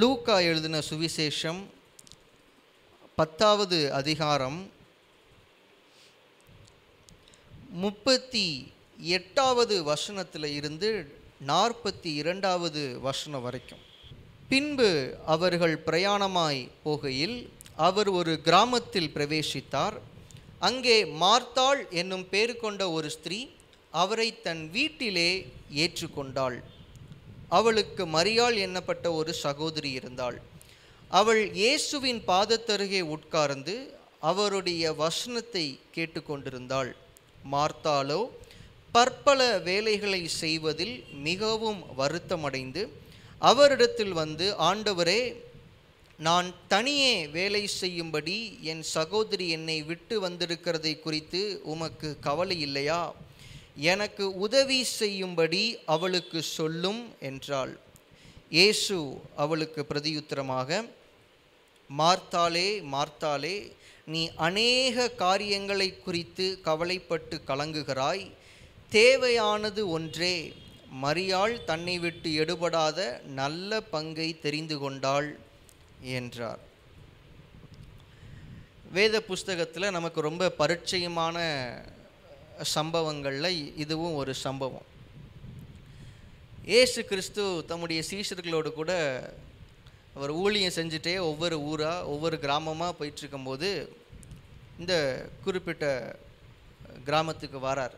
லூக்கா எழுதின சுவிசேஷம் பத்தாவது அதிகாரம் முப்பத்தி எட்டாவது வசனத்தில் இருந்து நாற்பத்தி இரண்டாவது வசனம் வரைக்கும் பின்பு அவர்கள் பிரயாணமாய் போகையில் அவர் ஒரு கிராமத்தில் பிரவேசித்தார் அங்கே மார்த்தாள் என்னும் பேர் கொண்ட ஒரு ஸ்திரீ அவரை தன் வீட்டிலே ஏற்றுக்கொண்டாள் அவளுக்கு மரியாள் என்னப்பட்ட ஒரு சகோதரி இருந்தாள் அவள் இயேசுவின் பாதத்தருகே உட்கார்ந்து அவருடைய வசனத்தை கேட்டுக்கொண்டிருந்தாள் மார்த்தாளோ பற்பல வேலைகளை செய்வதில் மிகவும் வருத்தமடைந்து அவரிடத்தில் வந்து ஆண்டவரே நான் தனியே வேலை செய்யும்படி என் சகோதரி என்னை விட்டு வந்திருக்கிறதை குறித்து உமக்கு கவலை இல்லையா எனக்கு உதவி செய்யும்படி அவளுக்கு சொல்லும் என்றாள் இயேசு அவளுக்கு பிரதியுத்தரமாக மார்த்தாளே மார்த்தாளே நீ அநேக காரியங்களை குறித்து கவலைப்பட்டு கலங்குகிறாய் தேவையானது ஒன்றே மரியாள் தன்னை விட்டு எடுபடாத நல்ல பங்கை தெரிந்து கொண்டாள் என்றார் வேத புஸ்தகத்தில் நமக்கு ரொம்ப பரிச்சயமான சம்பவங்களில் இதுவும் ஒரு சம்பவம் இயேசு கிறிஸ்து தம்முடைய சீஷர்களோடு கூட அவர் ஊழியம் செஞ்சுட்டே ஒவ்வொரு ஊராக ஒவ்வொரு கிராமமாக போயிட்டுருக்கும்போது இந்த குறிப்பிட்ட கிராமத்துக்கு வரார்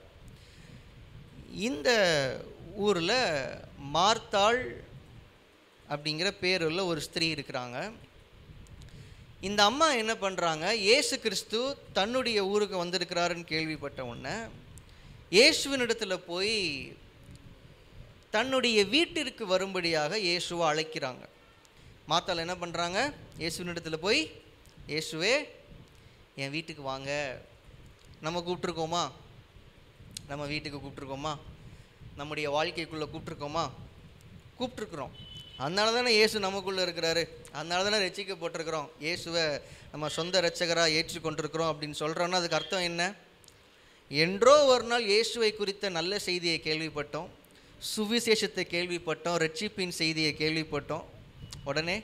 இந்த ஊரில் மார்த்தாள் அப்படிங்கிற பேருள்ள ஒரு ஸ்திரீ இருக்கிறாங்க இந்த அம்மா என்ன பண்ணுறாங்க இயேசு கிறிஸ்து தன்னுடைய ஊருக்கு வந்திருக்கிறாருன்னு கேள்விப்பட்ட உடனே இயேசுவினிடத்தில் போய் தன்னுடைய வீட்டிற்கு வரும்படியாக இயேசுவை அழைக்கிறாங்க மாத்தாள் என்ன பண்ணுறாங்க இயேசுவினிடத்தில் போய் இயேசுவே என் வீட்டுக்கு வாங்க நம்ம கூப்பிட்ருக்கோமா நம்ம வீட்டுக்கு கூப்பிட்ருக்கோமா நம்முடைய வாழ்க்கைக்குள்ளே கூப்பிட்ருக்கோமா கூப்பிட்ருக்குறோம் அதனால தானே இயேசு நமக்குள்ளே இருக்கிறாரு அதனால தானே ரசிக்கப்பட்டிருக்கிறோம் இயேசுவை நம்ம சொந்த ரட்சகராக ஏற்றுக்கொண்டிருக்கிறோம் அப்படின்னு சொல்கிறோன்னா அதுக்கு அர்த்தம் என்ன என்றோ ஒரு நாள் இயேசுவை குறித்த நல்ல செய்தியை கேள்விப்பட்டோம் சுவிசேஷத்தை கேள்விப்பட்டோம் ரட்சிப்பின் செய்தியை கேள்விப்பட்டோம் உடனே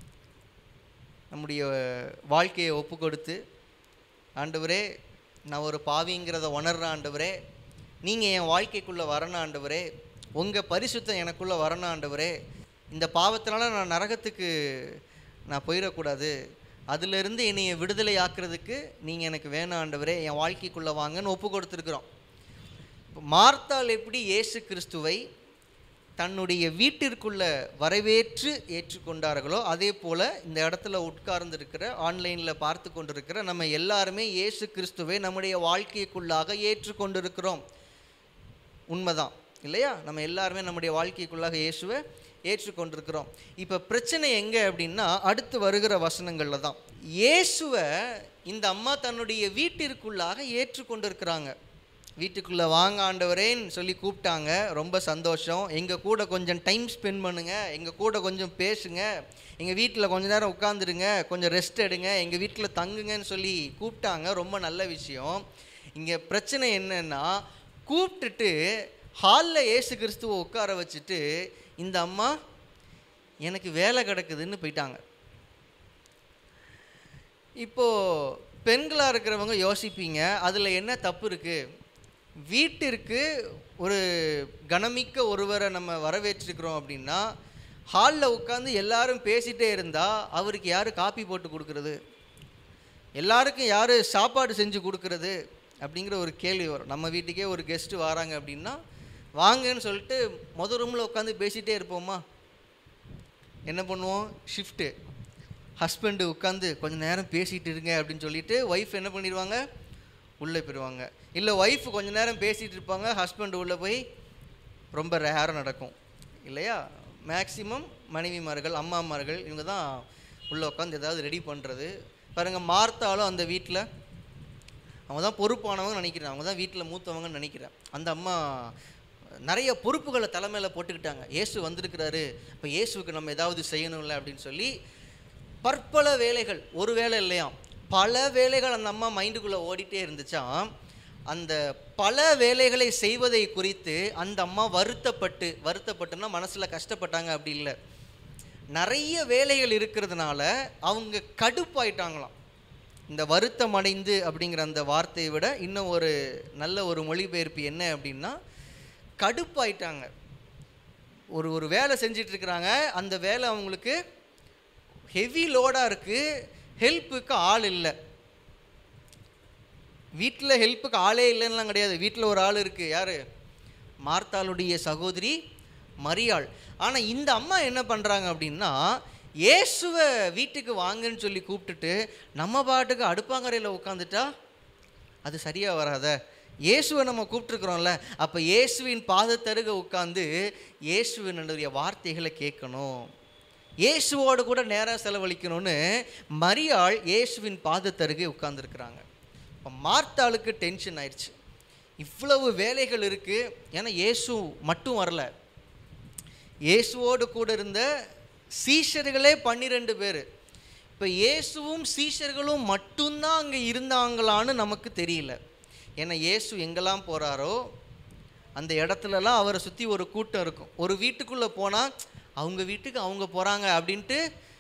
நம்முடைய வாழ்க்கையை ஒப்பு கொடுத்து ஆண்டவரே நான் ஒரு பாவிங்கிறத உணர்ற ஆண்டவரே நீங்கள் என் வாழ்க்கைக்குள்ளே வரணும் ஆண்டவரே உங்கள் பரிசுத்தம் எனக்குள்ளே வரணும் ஆண்டவரே இந்த பாவத்தினால நான் நரகத்துக்கு நான் போயிடக்கூடாது அதிலிருந்து என்னைய விடுதலை ஆக்குறதுக்கு நீங்கள் எனக்கு வேணும் ஆண்டவரே என் வாழ்க்கைக்குள்ளே வாங்கன்னு ஒப்பு கொடுத்துருக்குறோம் இப்போ மார்த்தாள் எப்படி இயேசு கிறிஸ்துவை தன்னுடைய வீட்டிற்குள்ள வரவேற்று ஏற்றுக்கொண்டார்களோ அதே போல் இந்த இடத்துல உட்கார்ந்திருக்கிற ஆன்லைனில் பார்த்து கொண்டிருக்கிற நம்ம எல்லாருமே இயேசு கிறிஸ்துவை நம்முடைய வாழ்க்கைக்குள்ளாக ஏற்றுக்கொண்டிருக்கிறோம் உண்மைதான் இல்லையா நம்ம எல்லாருமே நம்முடைய வாழ்க்கைக்குள்ளாக இயேசுவை ஏற்றுக்கொண்டிருக்கிறோம் இப்போ பிரச்சனை எங்கே அப்படின்னா அடுத்து வருகிற வசனங்களில் தான் இயேசுவை இந்த அம்மா தன்னுடைய வீட்டிற்குள்ளாக ஏற்றுக்கொண்டிருக்கிறாங்க வீட்டுக்குள்ளே வாங்க ஆண்டவரேன்னு சொல்லி கூப்பிட்டாங்க ரொம்ப சந்தோஷம் எங்கள் கூட கொஞ்சம் டைம் ஸ்பெண்ட் பண்ணுங்க எங்கள் கூட கொஞ்சம் பேசுங்க எங்கள் வீட்டில் கொஞ்ச நேரம் உட்காந்துருங்க கொஞ்சம் ரெஸ்ட் எடுங்க எங்கள் வீட்டில் தங்குங்கன்னு சொல்லி கூப்பிட்டாங்க ரொம்ப நல்ல விஷயம் இங்கே பிரச்சனை என்னன்னா கூப்பிட்டுட்டு ஹாலில் ஏசு கிறிஸ்துவை உட்கார வச்சுட்டு இந்த அம்மா எனக்கு வேலை கிடக்குதுன்னு போயிட்டாங்க இப்போது பெண்களாக இருக்கிறவங்க யோசிப்பீங்க அதில் என்ன தப்பு இருக்குது வீட்டிற்கு ஒரு கனமிக்க ஒருவரை நம்ம வரவேற்றிருக்கிறோம் அப்படின்னா ஹாலில் உட்காந்து எல்லாரும் பேசிகிட்டே இருந்தால் அவருக்கு யார் காப்பி போட்டு கொடுக்குறது எல்லாருக்கும் யார் சாப்பாடு செஞ்சு கொடுக்குறது அப்படிங்கிற ஒரு கேள்வி வரும் நம்ம வீட்டுக்கே ஒரு கெஸ்ட்டு வராங்க அப்படின்னா வாங்கன்னு சொல்லிட்டு மொதல் ரூமில் உட்காந்து பேசிகிட்டே இருப்போமா என்ன பண்ணுவோம் ஷிஃப்ட்டு ஹஸ்பண்டு உட்காந்து கொஞ்ச நேரம் பேசிகிட்டு இருங்க அப்படின்னு சொல்லிட்டு ஒய்ஃப் என்ன பண்ணிடுவாங்க உள்ளே போயிடுவாங்க இல்லை ஒய்ஃப் கொஞ்ச நேரம் பேசிகிட்டு இருப்பாங்க ஹஸ்பண்ட் உள்ளே போய் ரொம்ப ரேராக நடக்கும் இல்லையா மேக்சிமம் மனைவிமார்கள் அம்மாமார்கள் இவங்க தான் உள்ளே உட்காந்து ஏதாவது ரெடி பண்ணுறது பாருங்கள் மார்த்தாலும் அந்த வீட்டில் அவங்க தான் பொறுப்பானவங்க நினைக்கிறேன் அவங்க தான் வீட்டில் மூத்தவங்கன்னு நினைக்கிறேன் அந்த அம்மா நிறைய பொறுப்புகளை தலைமையில போட்டுக்கிட்டாங்க இயேசு வந்திருக்கிறாரு இப்போ இயேசுவுக்கு நம்ம ஏதாவது செய்யணும்ல அப்படின்னு சொல்லி பற்பல வேலைகள் ஒரு வேலை இல்லையாம் பல வேலைகள் அந்த அம்மா மைண்டுக்குள்ளே ஓடிட்டே இருந்துச்சாம் அந்த பல வேலைகளை செய்வதை குறித்து அந்த அம்மா வருத்தப்பட்டு வருத்தப்பட்டுன்னா மனசில் கஷ்டப்பட்டாங்க அப்படி இல்லை நிறைய வேலைகள் இருக்கிறதுனால அவங்க கடுப்பாயிட்டாங்களாம் இந்த வருத்தம் அடைந்து அப்படிங்கிற அந்த வார்த்தையை விட இன்னும் ஒரு நல்ல ஒரு மொழிபெயர்ப்பு என்ன அப்படின்னா கடுப்பாயிட்டாங்க ஒரு ஒரு வேலை செஞ்சிட்டு இருக்கிறாங்க அந்த வேலை அவங்களுக்கு ஹெவி லோடாக இருக்குது ஹெல்ப்புக்கு ஆள் இல்லை வீட்டில் ஹெல்ப்புக்கு ஆளே இல்லைன்னுலாம் கிடையாது வீட்டில் ஒரு ஆள் இருக்குது யார் மார்த்தாளுடைய சகோதரி மரியாள் ஆனால் இந்த அம்மா என்ன பண்ணுறாங்க அப்படின்னா இயேசுவை வீட்டுக்கு வாங்கன்னு சொல்லி கூப்பிட்டுட்டு நம்ம பாட்டுக்கு அடுப்பாங்கரையில் உட்காந்துட்டா அது சரியாக வராத இயேசுவை நம்ம கூப்பிட்டுருக்குறோம்ல அப்போ இயேசுவின் பாதத்தருக உட்காந்து இயேசுவினுடைய வார்த்தைகளை கேட்கணும் இயேசுவோடு கூட நேரம் செலவழிக்கணும்னு மரியாள் இயேசுவின் பாதத்தருகே உட்கார்ந்துருக்குறாங்க இப்போ மார்த்தாளுக்கு டென்ஷன் ஆயிடுச்சு இவ்வளவு வேலைகள் இருக்குது ஏன்னா இயேசு மட்டும் வரல இயேசுவோடு கூட இருந்த சீஷர்களே பன்னிரெண்டு பேர் இப்போ இயேசுவும் சீஷர்களும் மட்டும்தான் அங்கே இருந்தாங்களான்னு நமக்கு தெரியல ஏன்னா இயேசு எங்கெல்லாம் போகிறாரோ அந்த இடத்துலலாம் அவரை சுற்றி ஒரு கூட்டம் இருக்கும் ஒரு வீட்டுக்குள்ளே போனால் அவங்க வீட்டுக்கு அவங்க போகிறாங்க அப்படின்ட்டு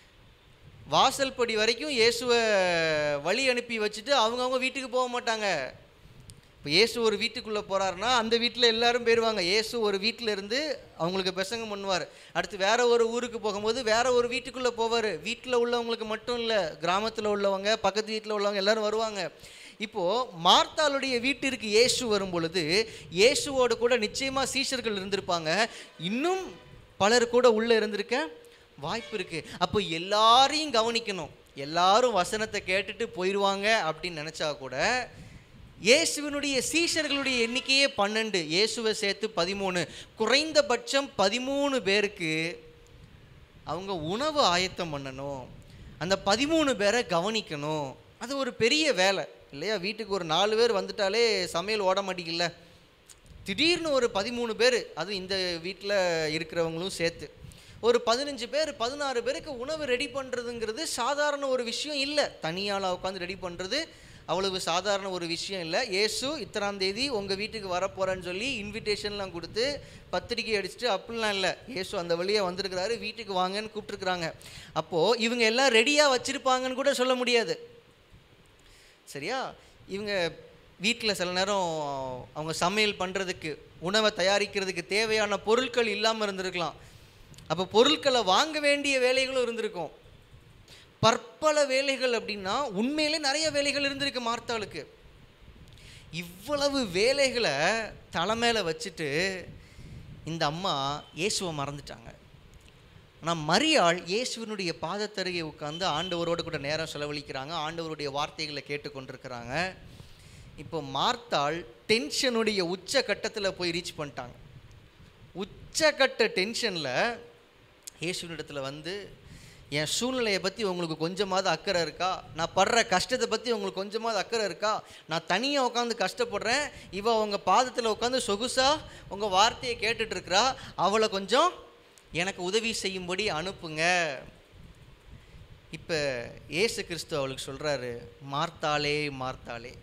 வாசல் படி வரைக்கும் இயேசுவை வழி அனுப்பி வச்சுட்டு அவங்கவுங்க வீட்டுக்கு போக மாட்டாங்க இப்போ இயேசு ஒரு வீட்டுக்குள்ளே போகிறாருன்னா அந்த வீட்டில் எல்லாரும் போயிடுவாங்க இயேசு ஒரு வீட்டில் இருந்து அவங்களுக்கு பிரசங்கம் பண்ணுவார் அடுத்து வேற ஒரு ஊருக்கு போகும்போது வேற ஒரு வீட்டுக்குள்ளே போவார் வீட்டில் உள்ளவங்களுக்கு மட்டும் இல்லை கிராமத்தில் உள்ளவங்க பக்கத்து வீட்டில் உள்ளவங்க எல்லாரும் வருவாங்க இப்போது மார்த்தாளுடைய வீட்டிற்கு இயேசு வரும் பொழுது இயேசுவோடு கூட நிச்சயமாக சீஷர்கள் இருந்திருப்பாங்க இன்னும் பலர் கூட உள்ளே இருந்திருக்க வாய்ப்பு இருக்குது அப்போ எல்லாரையும் கவனிக்கணும் எல்லாரும் வசனத்தை கேட்டுட்டு போயிடுவாங்க அப்படின்னு நினச்சா கூட இயேசுவினுடைய சீஷர்களுடைய எண்ணிக்கையே பன்னெண்டு இயேசுவை சேர்த்து பதிமூணு குறைந்தபட்சம் பதிமூணு பேருக்கு அவங்க உணவு ஆயத்தம் பண்ணணும் அந்த பதிமூணு பேரை கவனிக்கணும் அது ஒரு பெரிய வேலை இல்லையா வீட்டுக்கு ஒரு நாலு பேர் வந்துட்டாலே சமையல் ஓட மாட்டேங்கல திடீர்னு ஒரு பதிமூணு பேர் அதுவும் இந்த வீட்டில் இருக்கிறவங்களும் சேர்த்து ஒரு பதினஞ்சு பேர் பதினாறு பேருக்கு உணவு ரெடி பண்ணுறதுங்கிறது சாதாரண ஒரு விஷயம் இல்லை தனியால் உட்காந்து ரெடி பண்ணுறது அவ்வளவு சாதாரண ஒரு விஷயம் இல்லை ஏசு இத்தனாம் தேதி உங்கள் வீட்டுக்கு வரப்போகிறேன்னு சொல்லி இன்விடேஷன்லாம் கொடுத்து பத்திரிக்கை அடிச்சுட்டு அப்படிலாம் இல்லை ஏசு அந்த வழியாக வந்திருக்கிறாரு வீட்டுக்கு வாங்கன்னு கூப்பிட்டுருக்குறாங்க அப்போது இவங்க எல்லாம் ரெடியாக வச்சுருப்பாங்கன்னு கூட சொல்ல முடியாது சரியா இவங்க வீட்டில் சில நேரம் அவங்க சமையல் பண்ணுறதுக்கு உணவை தயாரிக்கிறதுக்கு தேவையான பொருட்கள் இல்லாமல் இருந்திருக்கலாம் அப்போ பொருட்களை வாங்க வேண்டிய வேலைகளும் இருந்திருக்கும் பற்பல வேலைகள் அப்படின்னா உண்மையிலே நிறைய வேலைகள் இருந்திருக்கு மார்த்தாளுக்கு இவ்வளவு வேலைகளை தலைமையில வச்சுட்டு இந்த அம்மா இயேசுவை மறந்துட்டாங்க ஆனால் மரியாள் இயேசுவினுடைய பாதத்தருகே உட்காந்து ஆண்டவரோடு கூட நேரம் செலவழிக்கிறாங்க ஆண்டவருடைய வார்த்தைகளை கேட்டுக்கொண்டிருக்கிறாங்க இப்போ மார்த்தாள் டென்ஷனுடைய உச்ச கட்டத்தில் போய் ரீச் பண்ணிட்டாங்க உச்சக்கட்ட டென்ஷனில் இயேசுவினிடத்தில் வந்து என் சூழ்நிலையை பற்றி உங்களுக்கு கொஞ்சமாவது அக்கறை இருக்கா நான் படுற கஷ்டத்தை பற்றி உங்களுக்கு கொஞ்சமாவது அக்கறை இருக்கா நான் தனியாக உட்காந்து கஷ்டப்படுறேன் இவ உங்கள் பாதத்தில் உட்காந்து சொகுசாக உங்கள் வார்த்தையை கேட்டுட்டு இருக்கிறா அவளை கொஞ்சம் எனக்கு உதவி செய்யும்படி அனுப்புங்க இப்போ ஏசு கிறிஸ்து அவளுக்கு சொல்கிறாரு மார்த்தாளே மார்த்தாளே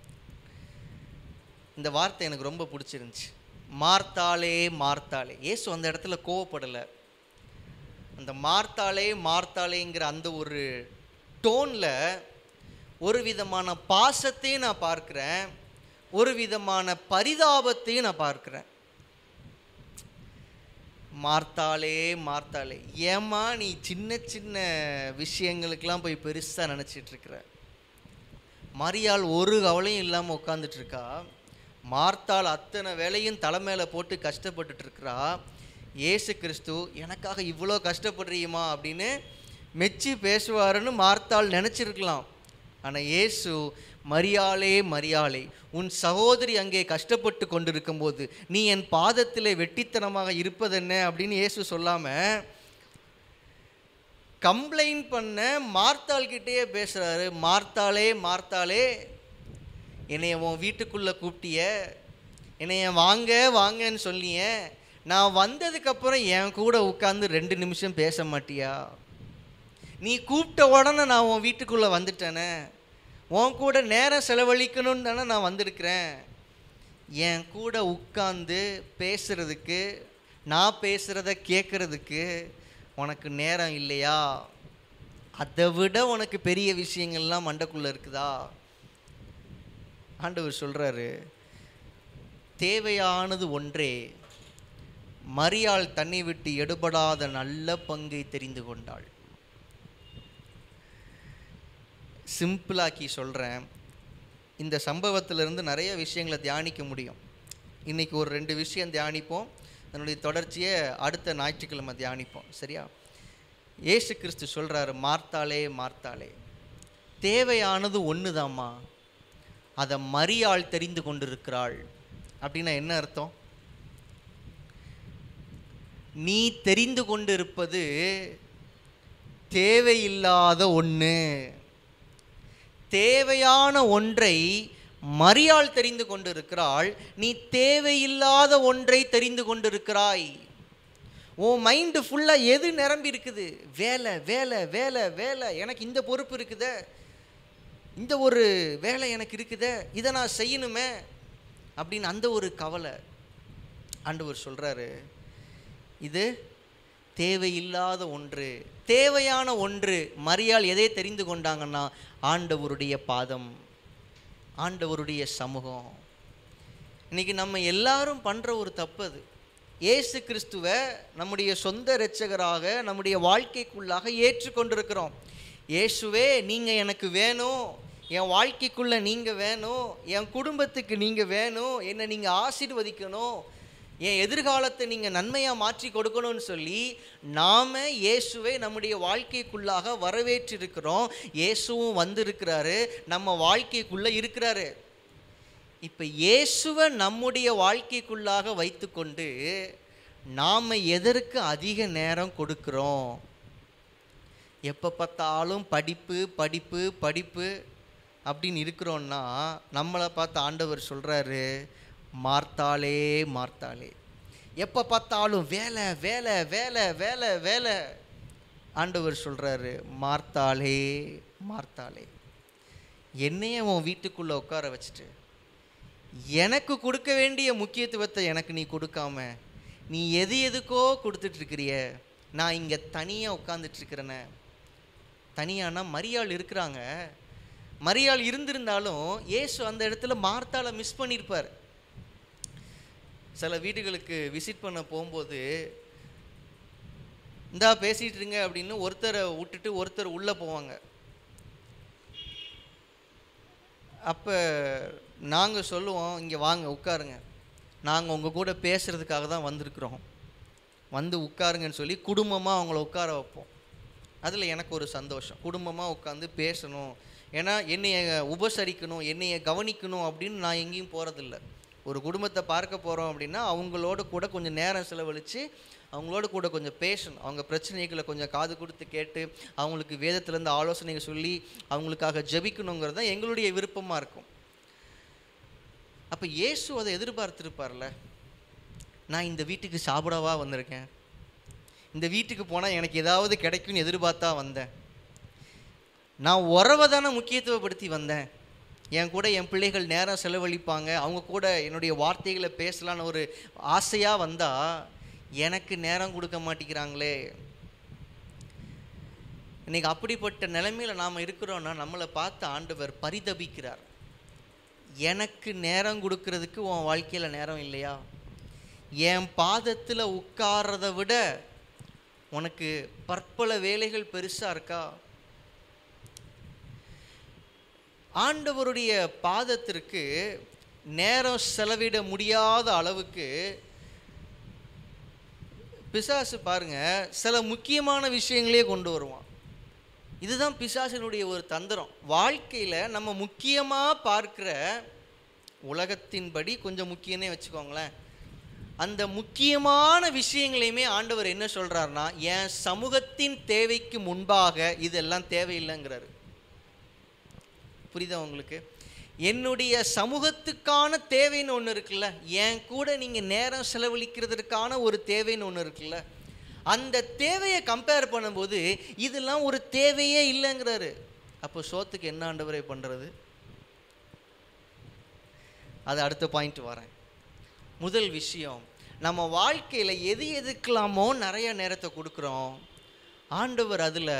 இந்த வார்த்தை எனக்கு ரொம்ப பிடிச்சிருந்துச்சு மார்த்தாளே மார்த்தாளே ஏசு அந்த இடத்துல கோவப்படலை அந்த மார்த்தாளே மார்த்தாளேங்கிற அந்த ஒரு டோனில் ஒரு விதமான பாசத்தையும் நான் பார்க்குறேன் ஒரு விதமான பரிதாபத்தையும் நான் பார்க்குறேன் மார்த்தாளே மார்த்தாளே ஏம்மா நீ சின்ன சின்ன விஷயங்களுக்கெல்லாம் போய் பெருசாக நினச்சிட்டு இருக்கிற மரியாள் ஒரு கவலையும் இல்லாமல் உட்காந்துட்டு இருக்கா மார்த்தாள் அத்தனை வேலையும் தலைமையில போட்டு கஷ்டப்பட்டுட்டு இருக்கிறா இயேசு கிறிஸ்து எனக்காக இவ்வளோ கஷ்டப்படுறியுமா அப்படின்னு மெச்சி பேசுவாருன்னு மார்த்தாள் நினச்சிருக்கலாம் ஆனால் இயேசு மரியாளே மரியாளே உன் சகோதரி அங்கே கஷ்டப்பட்டு கொண்டிருக்கும் போது நீ என் பாதத்திலே வெட்டித்தனமாக இருப்பதென்ன அப்படின்னு இயேசு சொல்லாமல் கம்ப்ளைண்ட் பண்ண மார்த்தாள் கிட்டேயே பேசுகிறாரு மார்த்தாளே மார்த்தாளே என்னைய உன் வீட்டுக்குள்ளே கூப்பிட்டிய என்னைய வாங்க வாங்கன்னு சொல்லிய நான் வந்ததுக்கப்புறம் என் கூட உட்காந்து ரெண்டு நிமிஷம் பேச மாட்டியா நீ கூப்பிட்ட உடனே நான் உன் வீட்டுக்குள்ளே வந்துட்டேனே உன் கூட நேரம் செலவழிக்கணும்னு தானே நான் வந்திருக்கிறேன் என் கூட உட்காந்து பேசுறதுக்கு நான் பேசுகிறத கேட்குறதுக்கு உனக்கு நேரம் இல்லையா அதை விட உனக்கு பெரிய விஷயங்கள்லாம் மண்டைக்குள்ளே இருக்குதா ஆண்டவர் சொல்கிறாரு தேவையானது ஒன்றே மரியாள் தன்னை விட்டு எடுபடாத நல்ல பங்கை தெரிந்து கொண்டாள் சிம்பிளாக்கி சொல்கிறேன் இந்த சம்பவத்திலிருந்து நிறைய விஷயங்களை தியானிக்க முடியும் இன்றைக்கி ஒரு ரெண்டு விஷயம் தியானிப்போம் அதனுடைய தொடர்ச்சியை அடுத்த ஞாயிற்றுக்கிழமை தியானிப்போம் சரியா ஏசு கிறிஸ்து சொல்கிறாரு மார்த்தாளே மார்த்தாளே தேவையானது ஒன்று தாம்மா அதை மரியாள் தெரிந்து கொண்டிருக்கிறாள் அப்படின்னா என்ன அர்த்தம் நீ தெரிந்து கொண்டிருப்பது தேவையில்லாத ஒன்று தேவையான ஒன்றை மரியாள் தெரிந்து கொண்டிருக்கிறாள் நீ தேவையில்லாத ஒன்றை தெரிந்து கொண்டிருக்கிறாய் உன் மைண்டு ஃபுல்லாக எது நிரம்பி இருக்குது வேலை வேலை வேலை வேலை எனக்கு இந்த பொறுப்பு இருக்குதே இந்த ஒரு வேலை எனக்கு இருக்குதே இதை நான் செய்யணுமே அப்படின்னு அந்த ஒரு கவலை ஆண்டவர் சொல்கிறாரு இது தேவையில்லாத ஒன்று தேவையான ஒன்று மரியாள் எதை தெரிந்து கொண்டாங்கன்னா ஆண்டவருடைய பாதம் ஆண்டவருடைய சமூகம் இன்னைக்கு நம்ம எல்லாரும் பண்ணுற ஒரு தப்பு அது இயேசு கிறிஸ்துவை நம்முடைய சொந்த இரட்சகராக நம்முடைய வாழ்க்கைக்குள்ளாக ஏற்றுக்கொண்டிருக்கிறோம் இயேசுவே நீங்கள் எனக்கு வேணும் என் வாழ்க்கைக்குள்ளே நீங்கள் வேணும் என் குடும்பத்துக்கு நீங்கள் வேணும் என்னை நீங்கள் ஆசீர்வதிக்கணும் என் எதிர்காலத்தை நீங்கள் நன்மையாக மாற்றி கொடுக்கணும்னு சொல்லி நாம் இயேசுவை நம்முடைய வாழ்க்கைக்குள்ளாக வரவேற்றிருக்கிறோம் இயேசுவும் வந்திருக்கிறாரு நம்ம வாழ்க்கைக்குள்ளே இருக்கிறாரு இப்போ இயேசுவை நம்முடைய வாழ்க்கைக்குள்ளாக வைத்துக்கொண்டு நாம் எதற்கு அதிக நேரம் கொடுக்குறோம் எப்போ பார்த்தாலும் படிப்பு படிப்பு படிப்பு அப்படின்னு இருக்கிறோன்னா நம்மளை பார்த்து ஆண்டவர் சொல்கிறாரு மார்த்தாளே மார்த்தாளே எப்போ பார்த்தாலும் வேலை வேலை வேலை வேலை வேலை ஆண்டவர் சொல்கிறாரு மார்த்தாளே மார்த்தாளே என்னைய உன் வீட்டுக்குள்ளே உட்கார வச்சுட்டு எனக்கு கொடுக்க வேண்டிய முக்கியத்துவத்தை எனக்கு நீ கொடுக்காம நீ எது எதுக்கோ கொடுத்துட்ருக்கிறிய நான் இங்கே தனியாக உட்காந்துட்ருக்கிறேனே தனியானா மரியாள் இருக்கிறாங்க மரியாள் இருந்திருந்தாலும் இயேசு அந்த இடத்துல மார்த்தாளை மிஸ் பண்ணியிருப்பார் சில வீடுகளுக்கு விசிட் பண்ண போகும்போது இந்தா பேசிகிட்டு இருங்க அப்படின்னு ஒருத்தரை விட்டுட்டு ஒருத்தர் உள்ளே போவாங்க அப்போ நாங்கள் சொல்லுவோம் இங்கே வாங்க உட்காருங்க நாங்கள் உங்கள் கூட பேசுகிறதுக்காக தான் வந்திருக்கிறோம் வந்து உட்காருங்கன்னு சொல்லி குடும்பமாக அவங்கள உட்கார வைப்போம் அதில் எனக்கு ஒரு சந்தோஷம் குடும்பமாக உட்காந்து பேசணும் ஏன்னா என்னைய உபசரிக்கணும் என்னைய கவனிக்கணும் அப்படின்னு நான் எங்கேயும் போகிறதில்ல ஒரு குடும்பத்தை பார்க்க போகிறோம் அப்படின்னா அவங்களோட கூட கொஞ்சம் நேரம் செலவழித்து அவங்களோட கூட கொஞ்சம் பேசணும் அவங்க பிரச்சனைகளை கொஞ்சம் காது கொடுத்து கேட்டு அவங்களுக்கு வேதத்துலேருந்து ஆலோசனைகள் சொல்லி அவங்களுக்காக ஜெபிக்கணுங்கிறது தான் எங்களுடைய விருப்பமாக இருக்கும் அப்போ இயேசு அதை எதிர்பார்த்துருப்பார்ல நான் இந்த வீட்டுக்கு சாப்பிடவா வந்திருக்கேன் இந்த வீட்டுக்கு போனால் எனக்கு ஏதாவது கிடைக்கும்னு எதிர்பார்த்தா வந்தேன் நான் உறவை தானே முக்கியத்துவப்படுத்தி வந்தேன் என் கூட என் பிள்ளைகள் நேரம் செலவழிப்பாங்க அவங்க கூட என்னுடைய வார்த்தைகளை பேசலான்னு ஒரு ஆசையாக வந்தால் எனக்கு நேரம் கொடுக்க மாட்டேங்கிறாங்களே இன்னைக்கு அப்படிப்பட்ட நிலைமையில் நாம் இருக்கிறோன்னா நம்மளை பார்த்து ஆண்டவர் பரிதபிக்கிறார் எனக்கு நேரம் கொடுக்கறதுக்கு உன் வாழ்க்கையில் நேரம் இல்லையா என் பாதத்தில் உட்கார்றதை விட உனக்கு பற்பல வேலைகள் பெருசாக இருக்கா ஆண்டவருடைய பாதத்திற்கு நேரம் செலவிட முடியாத அளவுக்கு பிசாசு பாருங்க சில முக்கியமான விஷயங்களே கொண்டு வருவான் இதுதான் பிசாசினுடைய ஒரு தந்திரம் வாழ்க்கையில் நம்ம முக்கியமாக பார்க்குற உலகத்தின்படி கொஞ்சம் முக்கியனே வச்சுக்கோங்களேன் அந்த முக்கியமான விஷயங்களையுமே ஆண்டவர் என்ன சொல்கிறாருன்னா என் சமூகத்தின் தேவைக்கு முன்பாக இதெல்லாம் தேவையில்லைங்கிறாரு புரியுதா உங்களுக்கு என்னுடைய சமூகத்துக்கான தேவைன்னு ஒன்று இருக்குல்ல என் கூட நீங்கள் நேரம் செலவழிக்கிறதுக்கான ஒரு தேவைன்னு ஒன்று இருக்குல்ல அந்த தேவையை கம்பேர் பண்ணும்போது இதெல்லாம் ஒரு தேவையே இல்லைங்கிறாரு அப்போ சோத்துக்கு என்ன ஆண்டவரை பண்ணுறது அது அடுத்த பாயிண்ட் வரேன் முதல் விஷயம் நம்ம வாழ்க்கையில் எது எதுக்கெல்லாமோ நிறைய நேரத்தை கொடுக்குறோம் ஆண்டவர் அதில்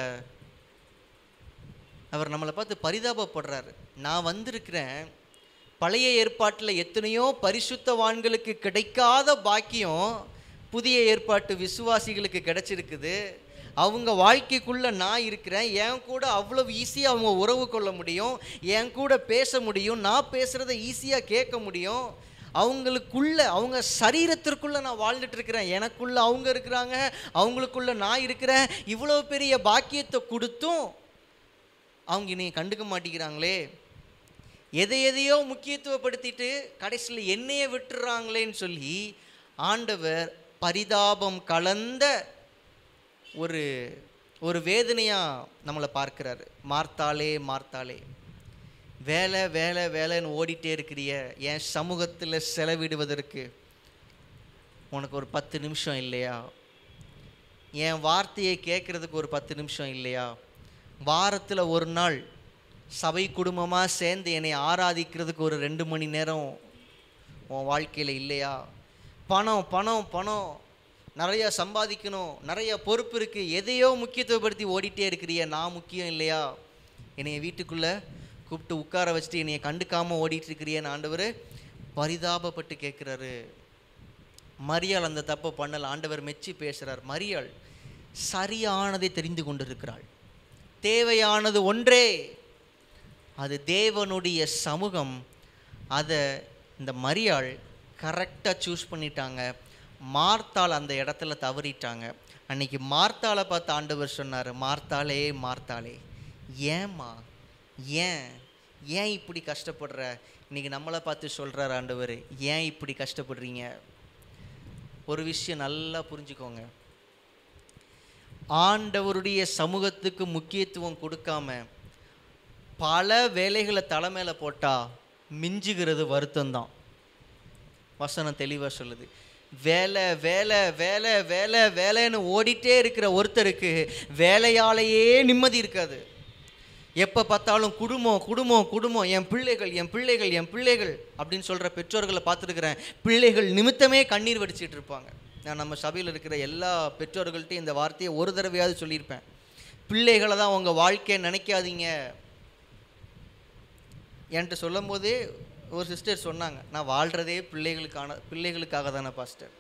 அவர் நம்மளை பார்த்து பரிதாபப்படுறாரு நான் வந்திருக்கிறேன் பழைய ஏற்பாட்டில் எத்தனையோ பரிசுத்தவான்களுக்கு கிடைக்காத பாக்கியம் புதிய ஏற்பாட்டு விசுவாசிகளுக்கு கிடைச்சிருக்குது அவங்க வாழ்க்கைக்குள்ளே நான் இருக்கிறேன் என் கூட அவ்வளவு ஈஸியாக அவங்க உறவு கொள்ள முடியும் என் கூட பேச முடியும் நான் பேசுகிறத ஈஸியாக கேட்க முடியும் அவங்களுக்குள்ள அவங்க சரீரத்திற்குள்ள நான் வாழ்ந்துட்டு இருக்கிறேன் எனக்குள்ள அவங்க இருக்கிறாங்க அவங்களுக்குள்ள நான் இருக்கிறேன் இவ்வளோ பெரிய பாக்கியத்தை கொடுத்தும் அவங்க என்னை கண்டுக்க மாட்டேங்கிறாங்களே எதை எதையோ முக்கியத்துவப்படுத்திட்டு கடைசியில் என்னையே விட்டுறாங்களேன்னு சொல்லி ஆண்டவர் பரிதாபம் கலந்த ஒரு ஒரு வேதனையாக நம்மளை பார்க்கிறாரு மார்த்தாளே மார்த்தாளே வேலை வேலை வேலைன்னு ஓடிட்டே இருக்கிறிய என் சமூகத்தில் செலவிடுவதற்கு உனக்கு ஒரு பத்து நிமிஷம் இல்லையா என் வார்த்தையை கேட்குறதுக்கு ஒரு பத்து நிமிஷம் இல்லையா வாரத்தில் ஒரு நாள் சபை குடும்பமாக சேர்ந்து என்னை ஆராதிக்கிறதுக்கு ஒரு ரெண்டு மணி நேரம் உன் வாழ்க்கையில் இல்லையா பணம் பணம் பணம் நிறையா சம்பாதிக்கணும் நிறைய பொறுப்பு இருக்குது எதையோ முக்கியத்துவப்படுத்தி ஓடிட்டே இருக்கிறிய நான் முக்கியம் இல்லையா என்னைய வீட்டுக்குள்ளே கூப்பிட்டு உட்கார வச்சுட்டு என்னைய கண்டுக்காமல் ஓடிட்டு இருக்கிறியன்னு ஆண்டவர் பரிதாபப்பட்டு கேட்குறாரு மரியாள் அந்த தப்பை பண்ணல ஆண்டவர் மெச்சி பேசுகிறார் மரியாள் சரியானதை தெரிந்து கொண்டிருக்கிறாள் தேவையானது ஒன்றே அது தேவனுடைய சமூகம் அதை இந்த மரியாள் கரெக்டாக சூஸ் பண்ணிட்டாங்க மார்த்தாள் அந்த இடத்துல தவறிட்டாங்க அன்னைக்கு மார்த்தாளை பார்த்து ஆண்டவர் சொன்னார் மார்த்தாளே மார்த்தாளே ஏம்மா ஏன் ஏன் இப்படி கஷ்டப்படுற இன்னைக்கு நம்மளை பார்த்து சொல்கிறார் ஆண்டவர் ஏன் இப்படி கஷ்டப்படுறீங்க ஒரு விஷயம் நல்லா புரிஞ்சுக்கோங்க ஆண்டவருடைய சமூகத்துக்கு முக்கியத்துவம் கொடுக்காம பல வேலைகளை தலைமையில போட்டா மிஞ்சுகிறது வருத்தம்தான் வசனம் தெளிவாக சொல்லுது வேலை வேலை வேலை வேலை வேலைன்னு ஓடிட்டே இருக்கிற ஒருத்தருக்கு வேலையாலேயே நிம்மதி இருக்காது எப்போ பார்த்தாலும் குடும்பம் குடும்பம் குடும்பம் என் பிள்ளைகள் என் பிள்ளைகள் என் பிள்ளைகள் அப்படின்னு சொல்கிற பெற்றோர்களை பார்த்துருக்குறேன் பிள்ளைகள் நிமித்தமே கண்ணீர் வடிச்சிட்டு இருப்பாங்க நான் நம்ம சபையில் இருக்கிற எல்லா பெற்றோர்கள்ட்டையும் இந்த வார்த்தையை ஒரு தடவையாவது சொல்லியிருப்பேன் பிள்ளைகளை தான் உங்கள் வாழ்க்கையை நினைக்காதீங்க என்கிட்ட சொல்லும் போதே ஒரு சிஸ்டர் சொன்னாங்க நான் வாழ்கிறதே பிள்ளைகளுக்கான பிள்ளைகளுக்காக தானே பாஸ்டர்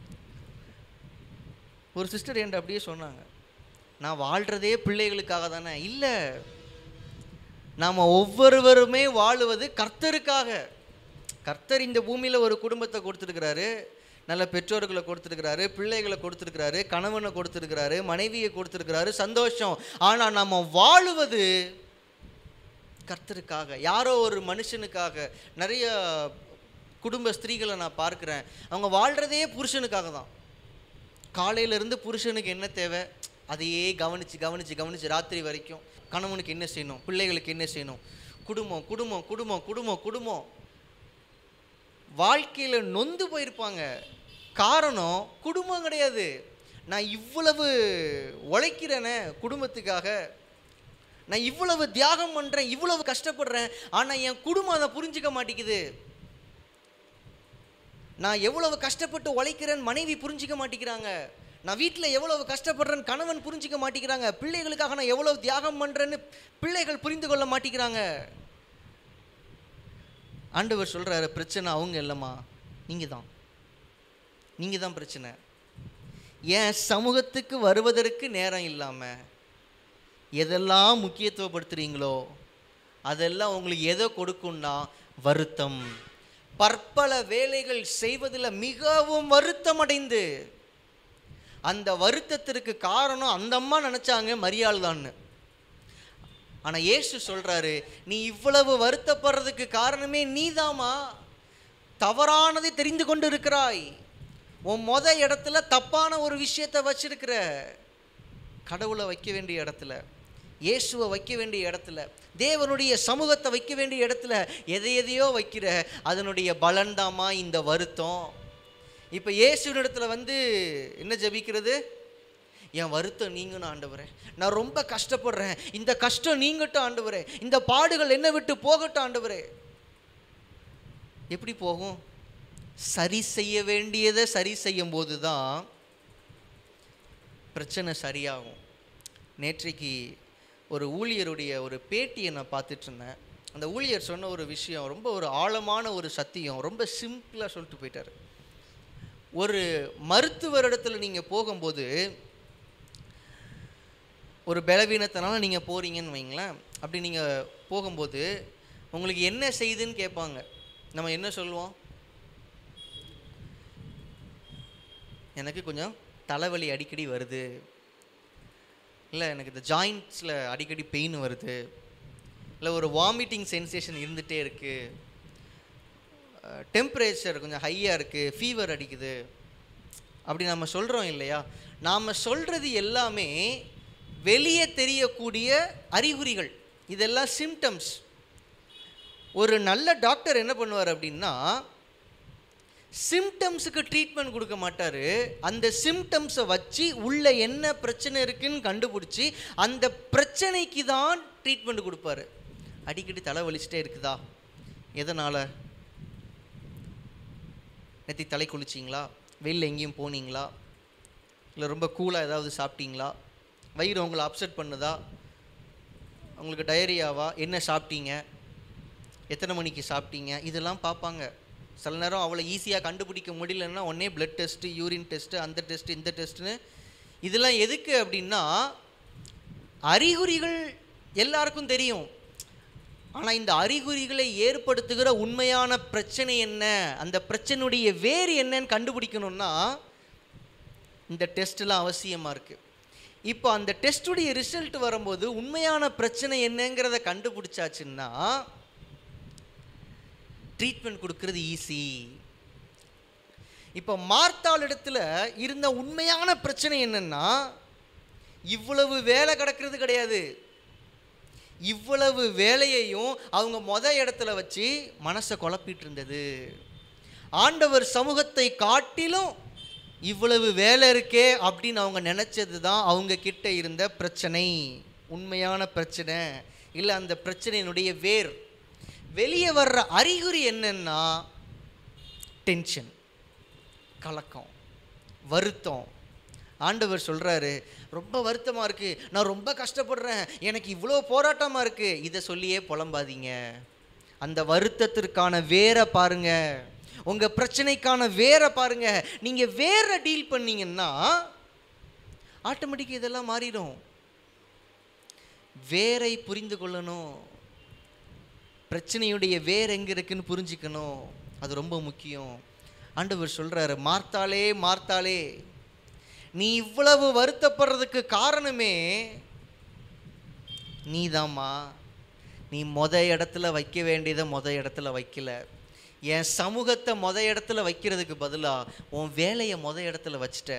ஒரு சிஸ்டர் என்கிட்ட அப்படியே சொன்னாங்க நான் வாழ்கிறதே பிள்ளைகளுக்காக தானே இல்லை நாம் ஒவ்வொருவருமே வாழுவது கர்த்தருக்காக கர்த்தர் இந்த பூமியில் ஒரு குடும்பத்தை கொடுத்துருக்கிறாரு நல்ல பெற்றோர்களை கொடுத்துருக்கிறாரு பிள்ளைகளை கொடுத்துருக்கிறாரு கணவனை கொடுத்துருக்கிறாரு மனைவியை கொடுத்துருக்கிறாரு சந்தோஷம் ஆனால் நம்ம வாழுவது கர்த்தருக்காக யாரோ ஒரு மனுஷனுக்காக நிறைய குடும்ப ஸ்திரீகளை நான் பார்க்குறேன் அவங்க வாழ்கிறதே புருஷனுக்காக தான் காலையிலேருந்து புருஷனுக்கு என்ன தேவை அதையே கவனித்து கவனித்து கவனித்து ராத்திரி வரைக்கும் கணவனுக்கு என்ன செய்யணும் பிள்ளைகளுக்கு என்ன செய்யணும் குடும்பம் குடும்பம் குடும்பம் குடும்பம் குடும்பம் வாழ்க்கையில் நொந்து போயிருப்பாங்க காரணம் குடும்பம் கிடையாது நான் இவ்வளவு உழைக்கிறேனே குடும்பத்துக்காக நான் இவ்வளவு தியாகம் பண்ணுறேன் இவ்வளவு கஷ்டப்படுறேன் ஆனால் என் குடும்பம் அதை புரிஞ்சுக்க மாட்டேங்குது நான் எவ்வளவு கஷ்டப்பட்டு உழைக்கிறேன் மனைவி புரிஞ்சிக்க மாட்டேங்கிறாங்க நான் வீட்டில் எவ்வளவு கஷ்டப்படுறேன் கணவன் புரிஞ்சிக்க மாட்டேங்கிறாங்க பிள்ளைகளுக்காக நான் எவ்வளவு தியாகம் பண்ணுறேன்னு பிள்ளைகள் புரிந்து கொள்ள மாட்டேங்கிறாங்க ஆண்டவர் சொல்கிறாரு பிரச்சனை அவங்க இல்லைம்மா நீங்கள் தான் நீங்கள் தான் பிரச்சனை என் சமூகத்துக்கு வருவதற்கு நேரம் இல்லாமல் எதெல்லாம் முக்கியத்துவப்படுத்துகிறீங்களோ அதெல்லாம் உங்களுக்கு எதை கொடுக்கும்னா வருத்தம் பற்பல வேலைகள் செய்வதில் மிகவும் வருத்தம் அடைந்து அந்த வருத்தத்திற்கு காரணம் அந்த அம்மா நினச்சாங்க மரியாள் தான்னு ஆனால் இயேசு சொல்கிறாரு நீ இவ்வளவு வருத்தப்படுறதுக்கு காரணமே நீதாம்மா தவறானதை தெரிந்து கொண்டு இருக்கிறாய் உன் மொத இடத்துல தப்பான ஒரு விஷயத்தை வச்சிருக்கிற கடவுளை வைக்க வேண்டிய இடத்துல இயேசுவை வைக்க வேண்டிய இடத்துல தேவனுடைய சமூகத்தை வைக்க வேண்டிய இடத்துல எதை எதையோ வைக்கிற அதனுடைய பலன்தாம்மா இந்த வருத்தம் இப்போ இயேசுவின் இடத்துல வந்து என்ன ஜெபிக்கிறது என் வருத்தம் நீங்கணும் ஆண்டவரே நான் ரொம்ப கஷ்டப்படுறேன் இந்த கஷ்டம் நீங்கட்டும் ஆண்டவரே இந்த பாடுகள் என்ன விட்டு போகட்டும் ஆண்டவரே எப்படி போகும் சரி செய்ய வேண்டியதை சரி செய்யும் போது தான் பிரச்சனை சரியாகும் நேற்றைக்கு ஒரு ஊழியருடைய ஒரு பேட்டியை நான் பார்த்துட்டு இருந்தேன் அந்த ஊழியர் சொன்ன ஒரு விஷயம் ரொம்ப ஒரு ஆழமான ஒரு சத்தியம் ரொம்ப சிம்பிளாக சொல்லிட்டு போயிட்டார் ஒரு மருத்துவரிடத்துல நீங்கள் போகும்போது ஒரு பலவீனத்தினால நீங்கள் போகிறீங்கன்னு வைங்களேன் அப்படி நீங்கள் போகும்போது உங்களுக்கு என்ன செய்யுதுன்னு கேட்பாங்க நம்ம என்ன சொல்லுவோம் எனக்கு கொஞ்சம் தலைவலி அடிக்கடி வருது இல்லை எனக்கு இந்த ஜாயிண்ட்ஸில் அடிக்கடி பெயின் வருது இல்லை ஒரு வாமிட்டிங் சென்சேஷன் இருந்துகிட்டே இருக்குது டெம்பரேச்சர் கொஞ்சம் ஹையாக இருக்குது ஃபீவர் அடிக்குது அப்படி நம்ம சொல்கிறோம் இல்லையா நாம் சொல்கிறது எல்லாமே வெளியே தெரியக்கூடிய அறிகுறிகள் இதெல்லாம் சிம்டம்ஸ் ஒரு நல்ல டாக்டர் என்ன பண்ணுவார் அப்படின்னா சிம்டம்ஸுக்கு ட்ரீட்மெண்ட் கொடுக்க மாட்டார் அந்த சிம்டம்ஸை வச்சு உள்ள என்ன பிரச்சனை இருக்குன்னு கண்டுபிடிச்சி அந்த பிரச்சனைக்கு தான் ட்ரீட்மெண்ட் கொடுப்பாரு அடிக்கடி தலை வலிச்சிட்டே இருக்குதா எதனால் நேற்று தலை குளிச்சிங்களா வெளில எங்கேயும் போனீங்களா இல்லை ரொம்ப கூலாக ஏதாவது சாப்பிட்டீங்களா வயிறு உங்களை அப்செட் பண்ணுதா உங்களுக்கு டயரியாவா என்ன சாப்பிட்டீங்க எத்தனை மணிக்கு சாப்பிட்டீங்க இதெல்லாம் பார்ப்பாங்க சில நேரம் அவ்வளோ ஈஸியாக கண்டுபிடிக்க முடியலன்னா உடனே பிளட் டெஸ்ட்டு யூரின் டெஸ்ட்டு அந்த டெஸ்ட்டு இந்த டெஸ்ட்டுன்னு இதெல்லாம் எதுக்கு அப்படின்னா அறிகுறிகள் எல்லாருக்கும் தெரியும் ஆனால் இந்த அறிகுறிகளை ஏற்படுத்துகிற உண்மையான பிரச்சனை என்ன அந்த பிரச்சனையுடைய வேறு என்னன்னு கண்டுபிடிக்கணும்னா இந்த டெஸ்ட்லாம் அவசியமாக இருக்குது இப்போ அந்த டெஸ்ட்டுடைய ரிசல்ட் வரும்போது உண்மையான பிரச்சனை என்னங்கிறத கண்டுபிடிச்சாச்சுன்னா ட்ரீட்மெண்ட் கொடுக்கறது ஈஸி இப்போ மார்த்தாள் இடத்துல இருந்த உண்மையான பிரச்சனை என்னன்னா இவ்வளவு வேலை கிடக்கிறது கிடையாது இவ்வளவு வேலையையும் அவங்க மொத இடத்துல வச்சு மனசை குழப்பிட்டு இருந்தது ஆண்டவர் சமூகத்தை காட்டிலும் இவ்வளவு வேலை இருக்கே அப்படின்னு அவங்க நினச்சது தான் அவங்க கிட்ட இருந்த பிரச்சனை உண்மையான பிரச்சனை இல்லை அந்த பிரச்சனையினுடைய வேர் வெளியே வர்ற அறிகுறி என்னன்னா டென்ஷன் கலக்கம் வருத்தம் ஆண்டவர் சொல்கிறாரு ரொம்ப வருத்தமாக இருக்குது நான் ரொம்ப கஷ்டப்படுறேன் எனக்கு இவ்வளோ போராட்டமாக இருக்குது இதை சொல்லியே புலம்பாதீங்க அந்த வருத்தத்திற்கான வேரை பாருங்க உங்கள் பிரச்சனைக்கான வேரை பாருங்க நீங்கள் வேற டீல் பண்ணீங்கன்னா ஆட்டோமேட்டிக்காக இதெல்லாம் மாறிடும் வேரை புரிந்து கொள்ளணும் பிரச்சனையுடைய வேர் எங்கே இருக்குன்னு புரிஞ்சுக்கணும் அது ரொம்ப முக்கியம் ஆண்டவர் சொல்கிறாரு மார்த்தாலே மார்த்தாலே நீ இவ்வளவு வருத்தப்படுறதுக்கு காரணமே நீதாம்மா நீ மொத இடத்துல வைக்க வேண்டியதை மொத இடத்துல வைக்கல என் சமூகத்தை மொத இடத்துல வைக்கிறதுக்கு பதிலாக உன் வேலையை மொத இடத்துல வச்சிட்ட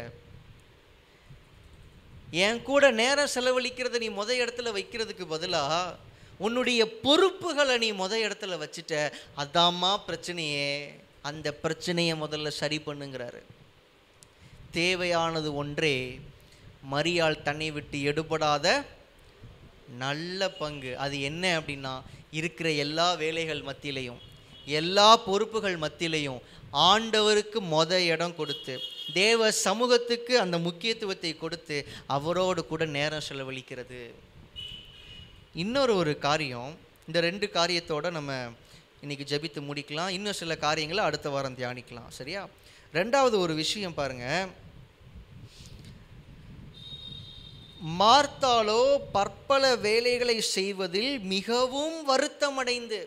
என் கூட நேரம் செலவழிக்கிறத நீ மொத இடத்துல வைக்கிறதுக்கு பதிலாக உன்னுடைய பொறுப்புகளை நீ மொத இடத்துல வச்சுட்ட அதாம்மா பிரச்சனையே அந்த பிரச்சனையை முதல்ல சரி பண்ணுங்கிறாரு தேவையானது ஒன்றே மரியாள் தன்னை விட்டு எடுபடாத நல்ல பங்கு அது என்ன அப்படின்னா இருக்கிற எல்லா வேலைகள் மத்தியிலையும் எல்லா பொறுப்புகள் மத்தியிலையும் ஆண்டவருக்கு மொத இடம் கொடுத்து தேவ சமூகத்துக்கு அந்த முக்கியத்துவத்தை கொடுத்து அவரோடு கூட நேரம் செலவழிக்கிறது இன்னொரு ஒரு காரியம் இந்த ரெண்டு காரியத்தோட நம்ம இன்னைக்கு ஜெபித்து முடிக்கலாம் இன்னும் சில காரியங்களை அடுத்த வாரம் தியானிக்கலாம் சரியா ரெண்டாவது ஒரு விஷயம் பாருங்க மார்த்தாலோ பற்பல வேலைகளை செய்வதில் மிகவும் வருத்தமடைந்து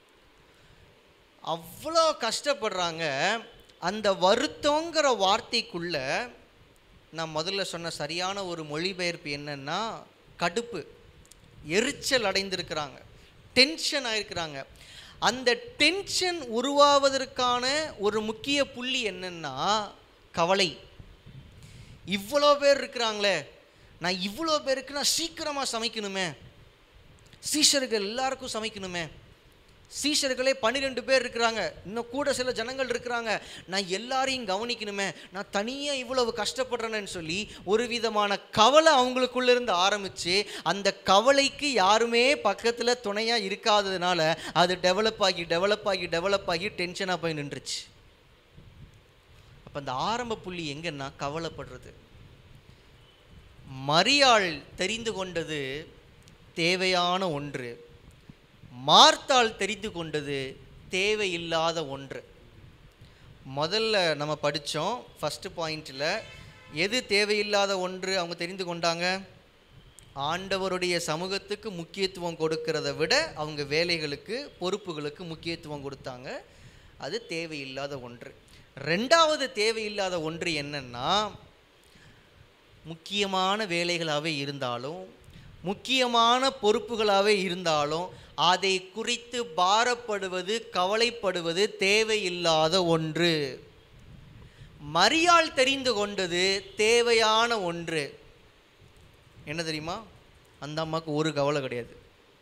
அவ்வளோ கஷ்டப்படுறாங்க அந்த வருத்தங்கிற வார்த்தைக்குள்ள நான் முதல்ல சொன்ன சரியான ஒரு மொழிபெயர்ப்பு என்னன்னா கடுப்பு எரிச்சல் அடைந்திருக்கிறாங்க டென்ஷன் ஆயிருக்கிறாங்க அந்த டென்ஷன் உருவாவதற்கான ஒரு முக்கிய புள்ளி என்னன்னா கவலை இவ்வளோ பேர் இருக்கிறாங்களே நான் இவ்வளோ பேருக்கு நான் சீக்கிரமாக சமைக்கணுமே சீஷர்கள் எல்லாருக்கும் சமைக்கணுமே சீஷர்களே பன்னிரெண்டு பேர் இருக்கிறாங்க இன்னும் கூட சில ஜனங்கள் இருக்கிறாங்க நான் எல்லாரையும் கவனிக்கணுமே நான் தனியாக இவ்வளவு கஷ்டப்படுறேன்னு சொல்லி ஒரு விதமான கவலை அவங்களுக்குள்ள இருந்து ஆரம்பித்து அந்த கவலைக்கு யாருமே பக்கத்தில் துணையாக இருக்காததுனால அது டெவலப் ஆகி டெவலப் ஆகி டெவலப் ஆகி டென்ஷனாக போய் நின்றுச்சு அப்போ அந்த ஆரம்ப புள்ளி எங்கன்னா கவலைப்படுறது மரியாள் தெரிந்து கொண்டது தேவையான ஒன்று மார்த்தாள் தெரிந்து கொண்டது தேவையில்லாத ஒன்று முதல்ல நம்ம படித்தோம் ஃபஸ்ட்டு பாயிண்டில் எது தேவையில்லாத ஒன்று அவங்க தெரிந்து கொண்டாங்க ஆண்டவருடைய சமூகத்துக்கு முக்கியத்துவம் கொடுக்கிறத விட அவங்க வேலைகளுக்கு பொறுப்புகளுக்கு முக்கியத்துவம் கொடுத்தாங்க அது தேவையில்லாத ஒன்று ரெண்டாவது தேவையில்லாத ஒன்று என்னன்னா முக்கியமான வேலைகளாகவே இருந்தாலும் முக்கியமான பொறுப்புகளாகவே இருந்தாலும் அதை குறித்து பாரப்படுவது கவலைப்படுவது தேவையில்லாத ஒன்று மரியாள் தெரிந்து கொண்டது தேவையான ஒன்று என்ன தெரியுமா அந்த அம்மாவுக்கு ஒரு கவலை கிடையாது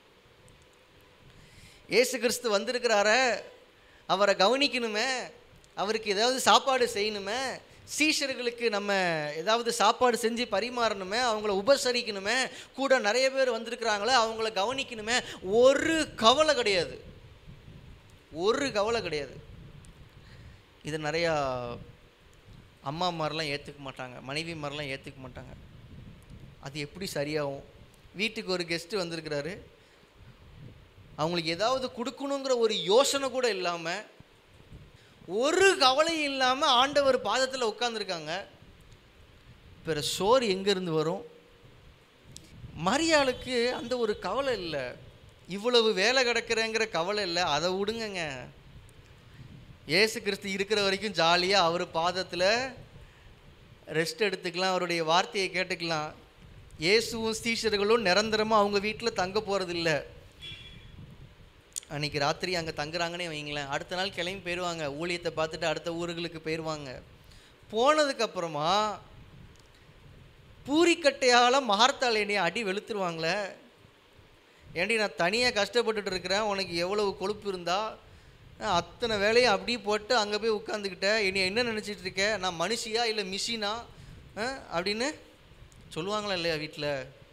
ஏசு கிறிஸ்து வந்திருக்கிறார அவரை கவனிக்கணுமே அவருக்கு ஏதாவது சாப்பாடு செய்யணுமே சீஷர்களுக்கு நம்ம ஏதாவது சாப்பாடு செஞ்சு பரிமாறணுமே அவங்கள உபசரிக்கணுமே கூட நிறைய பேர் வந்திருக்கிறாங்களே அவங்கள கவனிக்கணுமே ஒரு கவலை கிடையாது ஒரு கவலை கிடையாது இது நிறையா அம்மா மாதிரிலாம் ஏற்றுக்க மாட்டாங்க மனைவி மாதிரிலாம் ஏற்றுக்க மாட்டாங்க அது எப்படி சரியாகும் வீட்டுக்கு ஒரு கெஸ்ட்டு வந்திருக்கிறாரு அவங்களுக்கு ஏதாவது கொடுக்கணுங்கிற ஒரு யோசனை கூட இல்லாமல் ஒரு கவலையும் இல்லாமல் ஆண்டவர் பாதத்தில் உட்காந்துருக்காங்க பிற சோறு எங்கேருந்து வரும் மரியாளுக்கு அந்த ஒரு கவலை இல்லை இவ்வளவு வேலை கிடக்கிறேங்கிற கவலை இல்லை அதை விடுங்கங்க ஏசு கிறிஸ்து இருக்கிற வரைக்கும் ஜாலியாக அவர் பாதத்தில் ரெஸ்ட் எடுத்துக்கலாம் அவருடைய வார்த்தையை கேட்டுக்கலாம் இயேசுவும் ஸ்தீஷர்களும் நிரந்தரமாக அவங்க வீட்டில் தங்க போகிறதில்ல அன்னைக்கு ராத்திரி அங்கே தங்குறாங்கன்னே வைங்களேன் அடுத்த நாள் கிளம்பி போயிடுவாங்க ஊழியத்தை பார்த்துட்டு அடுத்த ஊர்களுக்கு போயிடுவாங்க போனதுக்கப்புறமா பூரிக்கட்டையால் மகார்த்தால் என்னைய அடி வெளுத்துருவாங்களே ஏண்டி நான் தனியாக கஷ்டப்பட்டுட்டு இருக்கிறேன் உனக்கு எவ்வளவு கொழுப்பு இருந்தா அஹ் அத்தனை வேலையும் அப்படியே போட்டு அங்கே போய் உட்காந்துக்கிட்டேன் என்னை என்ன நினச்சிட்டு இருக்க நான் மனுஷியா இல்லை மிஷினா அஹ் அப்படின்னு சொல்லுவாங்களா இல்லையா வீட்டில்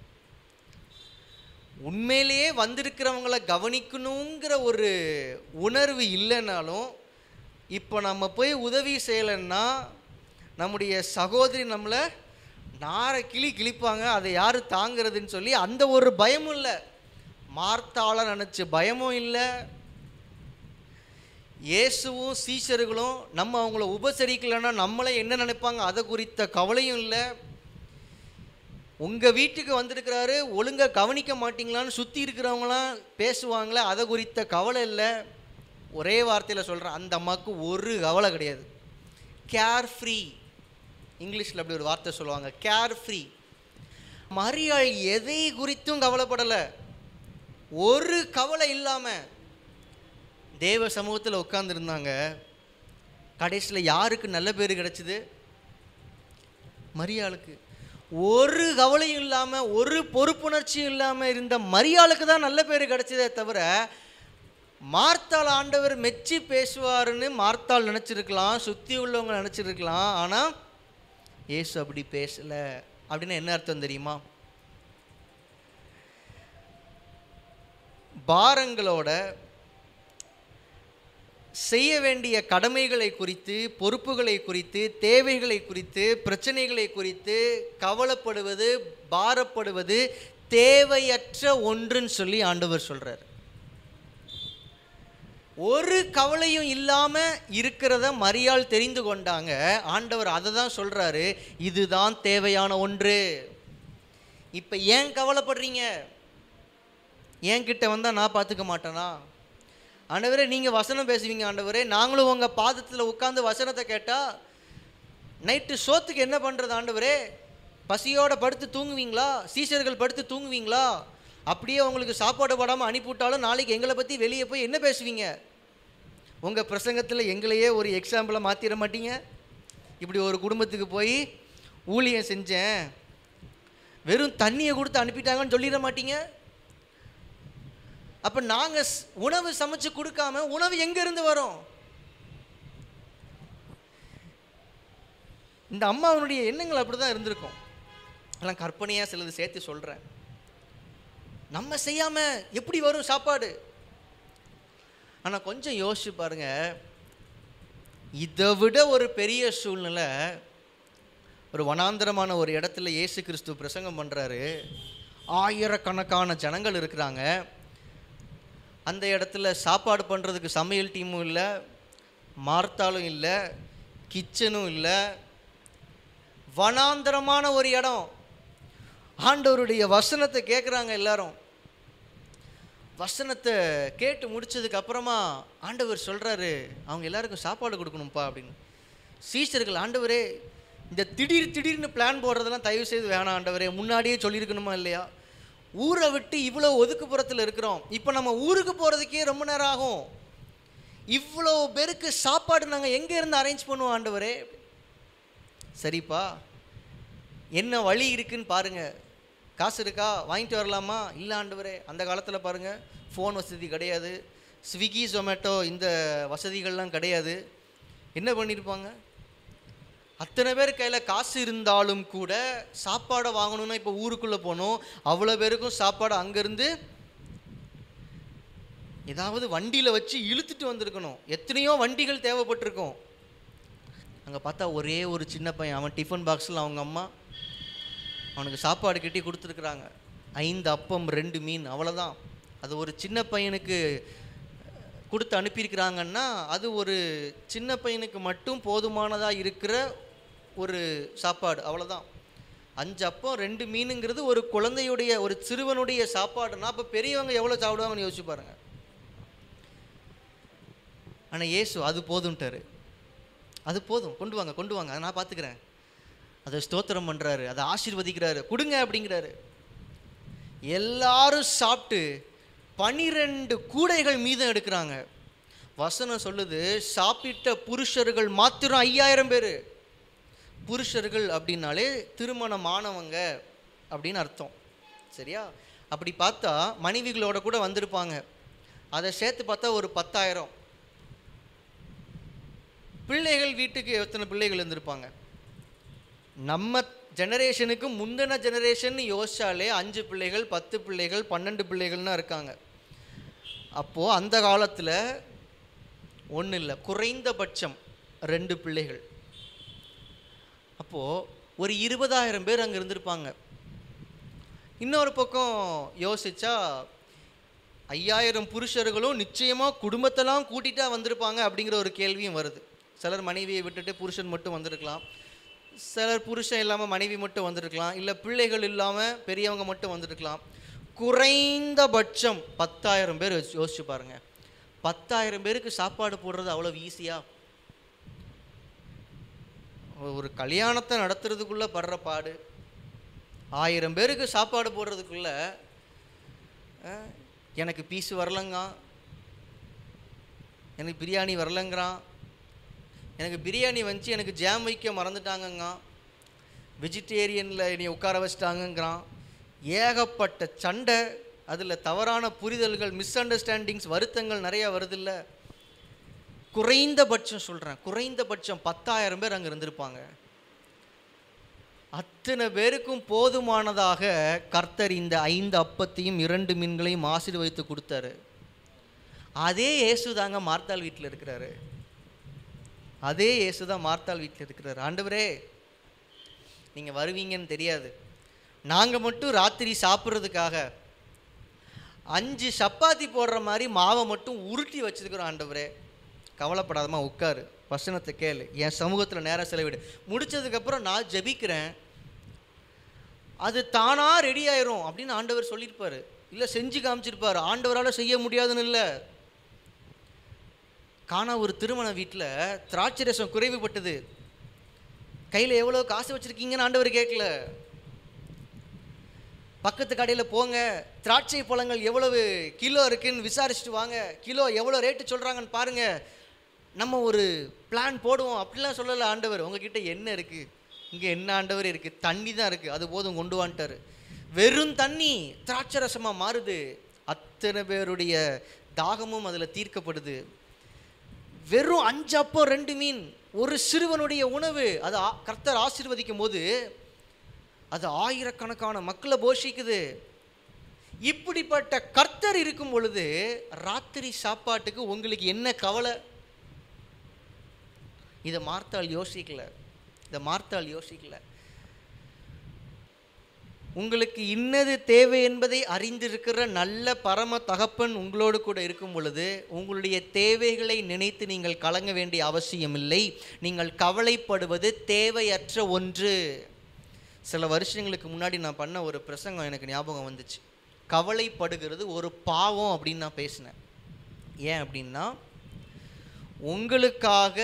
உண்மையிலேயே வந்திருக்கிறவங்கள கவனிக்கணுங்கிற ஒரு உணர்வு இல்லைனாலும் இப்போ நம்ம போய் உதவி செய்யலைன்னா நம்முடைய சகோதரி நம்மளை நார கிளி கிழிப்பாங்க அதை யார் தாங்கிறதுன்னு சொல்லி அந்த ஒரு பயமும் இல்லை மார்த்தாள நினச்ச பயமும் இல்லை இயேசுவும் சீஷர்களும் நம்ம அவங்கள உபசரிக்கலைன்னா நம்மளை என்ன நினைப்பாங்க அதை குறித்த கவலையும் இல்லை உங்கள் வீட்டுக்கு வந்திருக்கிறாரு ஒழுங்காக கவனிக்க மாட்டீங்களான்னு சுற்றி இருக்கிறவங்களாம் பேசுவாங்களே அதை குறித்த கவலை இல்லை ஒரே வார்த்தையில் சொல்கிறேன் அந்த அம்மாவுக்கு ஒரு கவலை கிடையாது கேர் ஃப்ரீ இங்கிலீஷில் அப்படி ஒரு வார்த்தை சொல்லுவாங்க கேர் ஃப்ரீ மரியாள் எதை குறித்தும் கவலைப்படலை ஒரு கவலை இல்லாமல் தேவ சமூகத்தில் உட்காந்துருந்தாங்க கடைசியில் யாருக்கு நல்ல பேர் கிடைச்சிது மரியாளுக்கு ஒரு கவலையும் இல்லாமல் ஒரு பொறுப்புணர்ச்சியும் இல்லாமல் இருந்த மரியாளுக்கு தான் நல்ல பேர் கிடைச்சதே தவிர மார்த்தாள் ஆண்டவர் மெச்சி பேசுவாருன்னு மார்த்தாள் நினச்சிருக்கலாம் சுற்றி உள்ளவங்க நினச்சிருக்கலாம் ஆனால் ஏசு அப்படி பேசலை அப்படின்னு என்ன அர்த்தம் தெரியுமா பாரங்களோட செய்ய வேண்டிய கடமைகளை குறித்து பொறுப்புகளை குறித்து தேவைகளை குறித்து பிரச்சனைகளை குறித்து கவலைப்படுவது பாரப்படுவது தேவையற்ற ஒன்றுன்னு சொல்லி ஆண்டவர் சொல்றார் ஒரு கவலையும் இல்லாம இருக்கிறத மரியாள் தெரிந்து கொண்டாங்க ஆண்டவர் அதை தான் சொல்றாரு இதுதான் தேவையான ஒன்று இப்ப ஏன் கவலைப்படுறீங்க என்கிட்ட வந்தா நான் பார்த்துக்க மாட்டேனா ஆண்டவரே நீங்கள் வசனம் பேசுவீங்க ஆண்டவரே நாங்களும் உங்கள் பாதத்தில் உட்காந்து வசனத்தை கேட்டால் நைட்டு சோத்துக்கு என்ன பண்ணுறது ஆண்டவரே பசியோட படுத்து தூங்குவீங்களா சீசர்கள் படுத்து தூங்குவீங்களா அப்படியே உங்களுக்கு சாப்பாடு போடாமல் அனுப்பிவிட்டாலும் நாளைக்கு எங்களை பற்றி வெளியே போய் என்ன பேசுவீங்க உங்கள் பிரசங்கத்தில் எங்களையே ஒரு எக்ஸாம்பிளாக மாற்றிட மாட்டீங்க இப்படி ஒரு குடும்பத்துக்கு போய் ஊழியம் செஞ்சேன் வெறும் தண்ணியை கொடுத்து அனுப்பிட்டாங்கன்னு சொல்லிட மாட்டீங்க அப்போ நாங்கள் உணவு சமைச்சு கொடுக்காம உணவு எங்கேருந்து வரும் இந்த அம்மாவனுடைய எண்ணங்கள் அப்படி தான் இருந்திருக்கும் எல்லாம் கற்பனையாக சிலது சேர்த்து சொல்கிறேன் நம்ம செய்யாமல் எப்படி வரும் சாப்பாடு ஆனால் கொஞ்சம் யோசிச்சு பாருங்க இதை விட ஒரு பெரிய சூழ்நிலை ஒரு வனாந்தரமான ஒரு இடத்துல இயேசு கிறிஸ்து பிரசங்கம் பண்ணுறாரு ஆயிரக்கணக்கான ஜனங்கள் இருக்கிறாங்க அந்த இடத்துல சாப்பாடு பண்ணுறதுக்கு சமையல் டீமும் இல்லை மார்த்தாலும் இல்லை கிச்சனும் இல்லை வனாந்தரமான ஒரு இடம் ஆண்டவருடைய வசனத்தை கேட்குறாங்க எல்லாரும் வசனத்தை கேட்டு முடிச்சதுக்கு அப்புறமா ஆண்டவர் சொல்கிறாரு அவங்க எல்லாருக்கும் சாப்பாடு கொடுக்கணும்ப்பா அப்படின்னு சீஷர்கள் ஆண்டவரே இந்த திடீர் திடீர்னு பிளான் போடுறதெல்லாம் தயவு செய்து வேணாம் ஆண்டவரே முன்னாடியே சொல்லியிருக்கணுமா இல்லையா ஊரை விட்டு இவ்வளோ ஒதுக்குப்புறத்தில் இருக்கிறோம் இப்போ நம்ம ஊருக்கு போகிறதுக்கே ரொம்ப நேரம் ஆகும் இவ்வளோ பேருக்கு சாப்பாடு நாங்கள் எங்கே இருந்து அரேஞ்ச் பண்ணுவோம் ஆண்டவரே சரிப்பா என்ன வழி இருக்குன்னு பாருங்க காசு இருக்கா வாங்கிட்டு வரலாமா இல்லை ஆண்டவரே அந்த காலத்தில் பாருங்க ஃபோன் வசதி கிடையாது ஸ்விக்கி ஜொமேட்டோ இந்த வசதிகள்லாம் கிடையாது என்ன பண்ணியிருப்பாங்க அத்தனை பேர் கையில் காசு இருந்தாலும் கூட சாப்பாடை வாங்கணும்னா இப்போ ஊருக்குள்ளே போகணும் அவ்வளோ பேருக்கும் சாப்பாடு அங்கேருந்து ஏதாவது வண்டியில் வச்சு இழுத்துட்டு வந்திருக்கணும் எத்தனையோ வண்டிகள் தேவைப்பட்டிருக்கும் அங்கே பார்த்தா ஒரே ஒரு சின்ன பையன் அவன் டிஃபன் பாக்ஸில் அவங்க அம்மா அவனுக்கு சாப்பாடு கட்டி கொடுத்துருக்குறாங்க ஐந்து அப்பம் ரெண்டு மீன் அவ்வளோதான் அது ஒரு சின்ன பையனுக்கு கொடுத்து அனுப்பியிருக்கிறாங்கன்னா அது ஒரு சின்ன பையனுக்கு மட்டும் போதுமானதாக இருக்கிற ஒரு சாப்பாடு அவ்வளோதான் அஞ்சு அப்பம் ரெண்டு மீனுங்கிறது ஒரு குழந்தையுடைய ஒரு சிறுவனுடைய சாப்பாடுனா அப்போ பெரியவங்க எவ்வளோ சாப்பிடுவாங்கன்னு யோசிச்சு பாருங்க ஆனால் இயேசு அது போதும்ட்டாரு அது போதும் கொண்டு வாங்க கொண்டு வாங்க அதை நான் பார்த்துக்கிறேன் அதை ஸ்தோத்திரம் பண்ணுறாரு அதை ஆசீர்வதிக்கிறாரு கொடுங்க அப்படிங்கிறாரு எல்லாரும் சாப்பிட்டு பனிரெண்டு கூடைகள் மீதம் எடுக்கிறாங்க வசனம் சொல்லுது சாப்பிட்ட புருஷர்கள் மாத்திரம் ஐயாயிரம் பேர் புருஷர்கள் அப்படின்னாலே திருமணமானவங்க அப்படின்னு அர்த்தம் சரியா அப்படி பார்த்தா மனைவிகளோட கூட வந்திருப்பாங்க அதை சேர்த்து பார்த்தா ஒரு பத்தாயிரம் பிள்ளைகள் வீட்டுக்கு எத்தனை பிள்ளைகள் இருந்திருப்பாங்க நம்ம ஜெனரேஷனுக்கு முந்தின ஜெனரேஷன் யோசிச்சாலே அஞ்சு பிள்ளைகள் பத்து பிள்ளைகள் பன்னெண்டு பிள்ளைகள்னா இருக்காங்க அப்போது அந்த காலத்தில் ஒன்றும் இல்லை குறைந்தபட்சம் ரெண்டு பிள்ளைகள் அப்போது ஒரு இருபதாயிரம் பேர் அங்கே இருந்திருப்பாங்க இன்னொரு பக்கம் யோசிச்சா ஐயாயிரம் புருஷர்களும் நிச்சயமாக குடும்பத்தெல்லாம் கூட்டிட்டா வந்திருப்பாங்க அப்படிங்கிற ஒரு கேள்வியும் வருது சிலர் மனைவியை விட்டுட்டு புருஷன் மட்டும் வந்திருக்கலாம் சிலர் புருஷன் இல்லாமல் மனைவி மட்டும் வந்திருக்கலாம் இல்லை பிள்ளைகள் இல்லாமல் பெரியவங்க மட்டும் வந்திருக்கலாம் குறைந்தபட்சம் பத்தாயிரம் பேர் யோசி- யோசிச்சு பாருங்க பத்தாயிரம் பேருக்கு சாப்பாடு போடுறது அவ்வளோ ஈஸியா ஒரு கல்யாணத்தை நடத்துறதுக்குள்ள படுற பாடு ஆயிரம் பேருக்கு சாப்பாடு போடுறதுக்குள்ள அஹ், எனக்கு பீஸ் வரலங்க எனக்கு பிரியாணி வரலங்கிறான் எனக்கு பிரியாணி வந்துச்சு எனக்கு ஜாம் வைக்க மறந்துட்டாங்கங்க வெஜிடேரியனில் என்னை உட்கார வச்சிட்டாங்கங்கிறான் ஏகப்பட்ட சண்டை அதில் தவறான புரிதல்கள் மிஸ் அண்டர்ஸ்டாண்டிங்ஸ் வருத்தங்கள் நிறையா வருதில்ல குறைந்தபட்சம் சொல்கிறேன் குறைந்தபட்சம் பத்தாயிரம் பேர் அங்கே இருந்திருப்பாங்க அத்தனை பேருக்கும் போதுமானதாக கர்த்தர் இந்த ஐந்து அப்பத்தையும் இரண்டு மீன்களையும் ஆசீர்வதித்து கொடுத்தாரு அதே இயேசு தாங்க மார்த்தாள் வீட்டில் இருக்கிறாரு அதே இயேசு தான் மார்த்தாள் வீட்டில் இருக்கிறாரு ஆண்டவரே நீங்கள் வருவீங்கன்னு தெரியாது நாங்கள் மட்டும் ராத்திரி சாப்பிட்றதுக்காக அஞ்சு சப்பாத்தி போடுற மாதிரி மாவை மட்டும் உருட்டி வச்சிருக்கிறோம் ஆண்டவரே கவலைப்படாதம்மா உட்காரு வசனத்தை கேளு என் சமூகத்தில் நேரம் செலவிடு முடிச்சதுக்கப்புறம் நான் ஜெபிக்கிறேன் அது தானா ரெடி ஆயிரும் அப்படின்னு ஆண்டவர் சொல்லியிருப்பாரு இல்லை செஞ்சு காமிச்சிருப்பாரு ஆண்டவரால் செய்ய முடியாதுன்னு இல்லை காணா ஒரு திருமண வீட்டில் திராட்சை ரசம் குறைவுபட்டது கையில் எவ்வளோ காசு வச்சுருக்கீங்கன்னு ஆண்டவர் கேட்கல பக்கத்து கடையில் போங்க திராட்சை பழங்கள் எவ்வளவு கிலோ இருக்குன்னு விசாரிச்சுட்டு வாங்க கிலோ எவ்வளோ ரேட்டு சொல்கிறாங்கன்னு பாருங்க நம்ம ஒரு பிளான் போடுவோம் அப்படிலாம் சொல்லலை ஆண்டவர் உங்ககிட்ட என்ன இருக்குது இங்கே என்ன ஆண்டவர் இருக்குது தண்ணி தான் இருக்குது அது போதும் கொண்டு வான்ட்டாரு வெறும் தண்ணி திராட்சை ரசமாக மாறுது அத்தனை பேருடைய தாகமும் அதில் தீர்க்கப்படுது வெறும் அஞ்சு அப்போ ரெண்டு மீன் ஒரு சிறுவனுடைய உணவு அது ஆ- கர்த்தர் ஆசீர்வதிக்கும் போது அது ஆயிரக்கணக்கான மக்களை போஷிக்குது இப்படிப்பட்ட கர்த்தர் இருக்கும் பொழுது ராத்திரி சாப்பாட்டுக்கு உங்களுக்கு என்ன கவலை இதை மார்த்தாள் யோசிக்கல இதை மார்த்தாள் யோசிக்கல உங்களுக்கு இன்னது தேவை என்பதை அறிந்திருக்கிற நல்ல பரம தகப்பன் உங்களோடு கூட இருக்கும் பொழுது உங்களுடைய தேவைகளை நினைத்து நீங்கள் கலங்க வேண்டிய அவசியமில்லை நீங்கள் கவலைப்படுவது தேவையற்ற ஒன்று சில வருஷங்களுக்கு முன்னாடி நான் பண்ண ஒரு பிரசங்கம் எனக்கு ஞாபகம் வந்துச்சு கவலைப்படுகிறது ஒரு பாவம் அப்படின்னு நான் பேசினேன் ஏன் அப்படின்னா உங்களுக்காக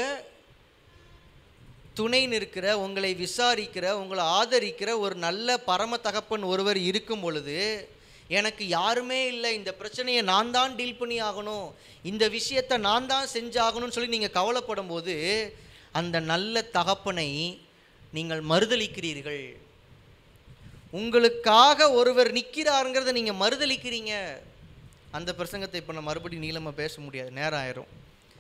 துணை நிற்கிற உங்களை விசாரிக்கிற உங்களை ஆதரிக்கிற ஒரு நல்ல பரம தகப்பன் ஒருவர் இருக்கும் பொழுது எனக்கு யாருமே இல்லை இந்த பிரச்சனையை நான் தான் டீல் பண்ணி ஆகணும் இந்த விஷயத்தை நான் தான் செஞ்சாகணும்னு சொல்லி நீங்கள் கவலைப்படும் போது அந்த நல்ல தகப்பனை நீங்கள் மறுதலிக்கிறீர்கள் உங்களுக்காக ஒருவர் நிற்கிறாருங்கிறத நீங்கள் மறுதலிக்கிறீங்க அந்த பிரசங்கத்தை இப்போ நான் மறுபடியும் நீளமாக பேச முடியாது நேரம் ஆயிரும்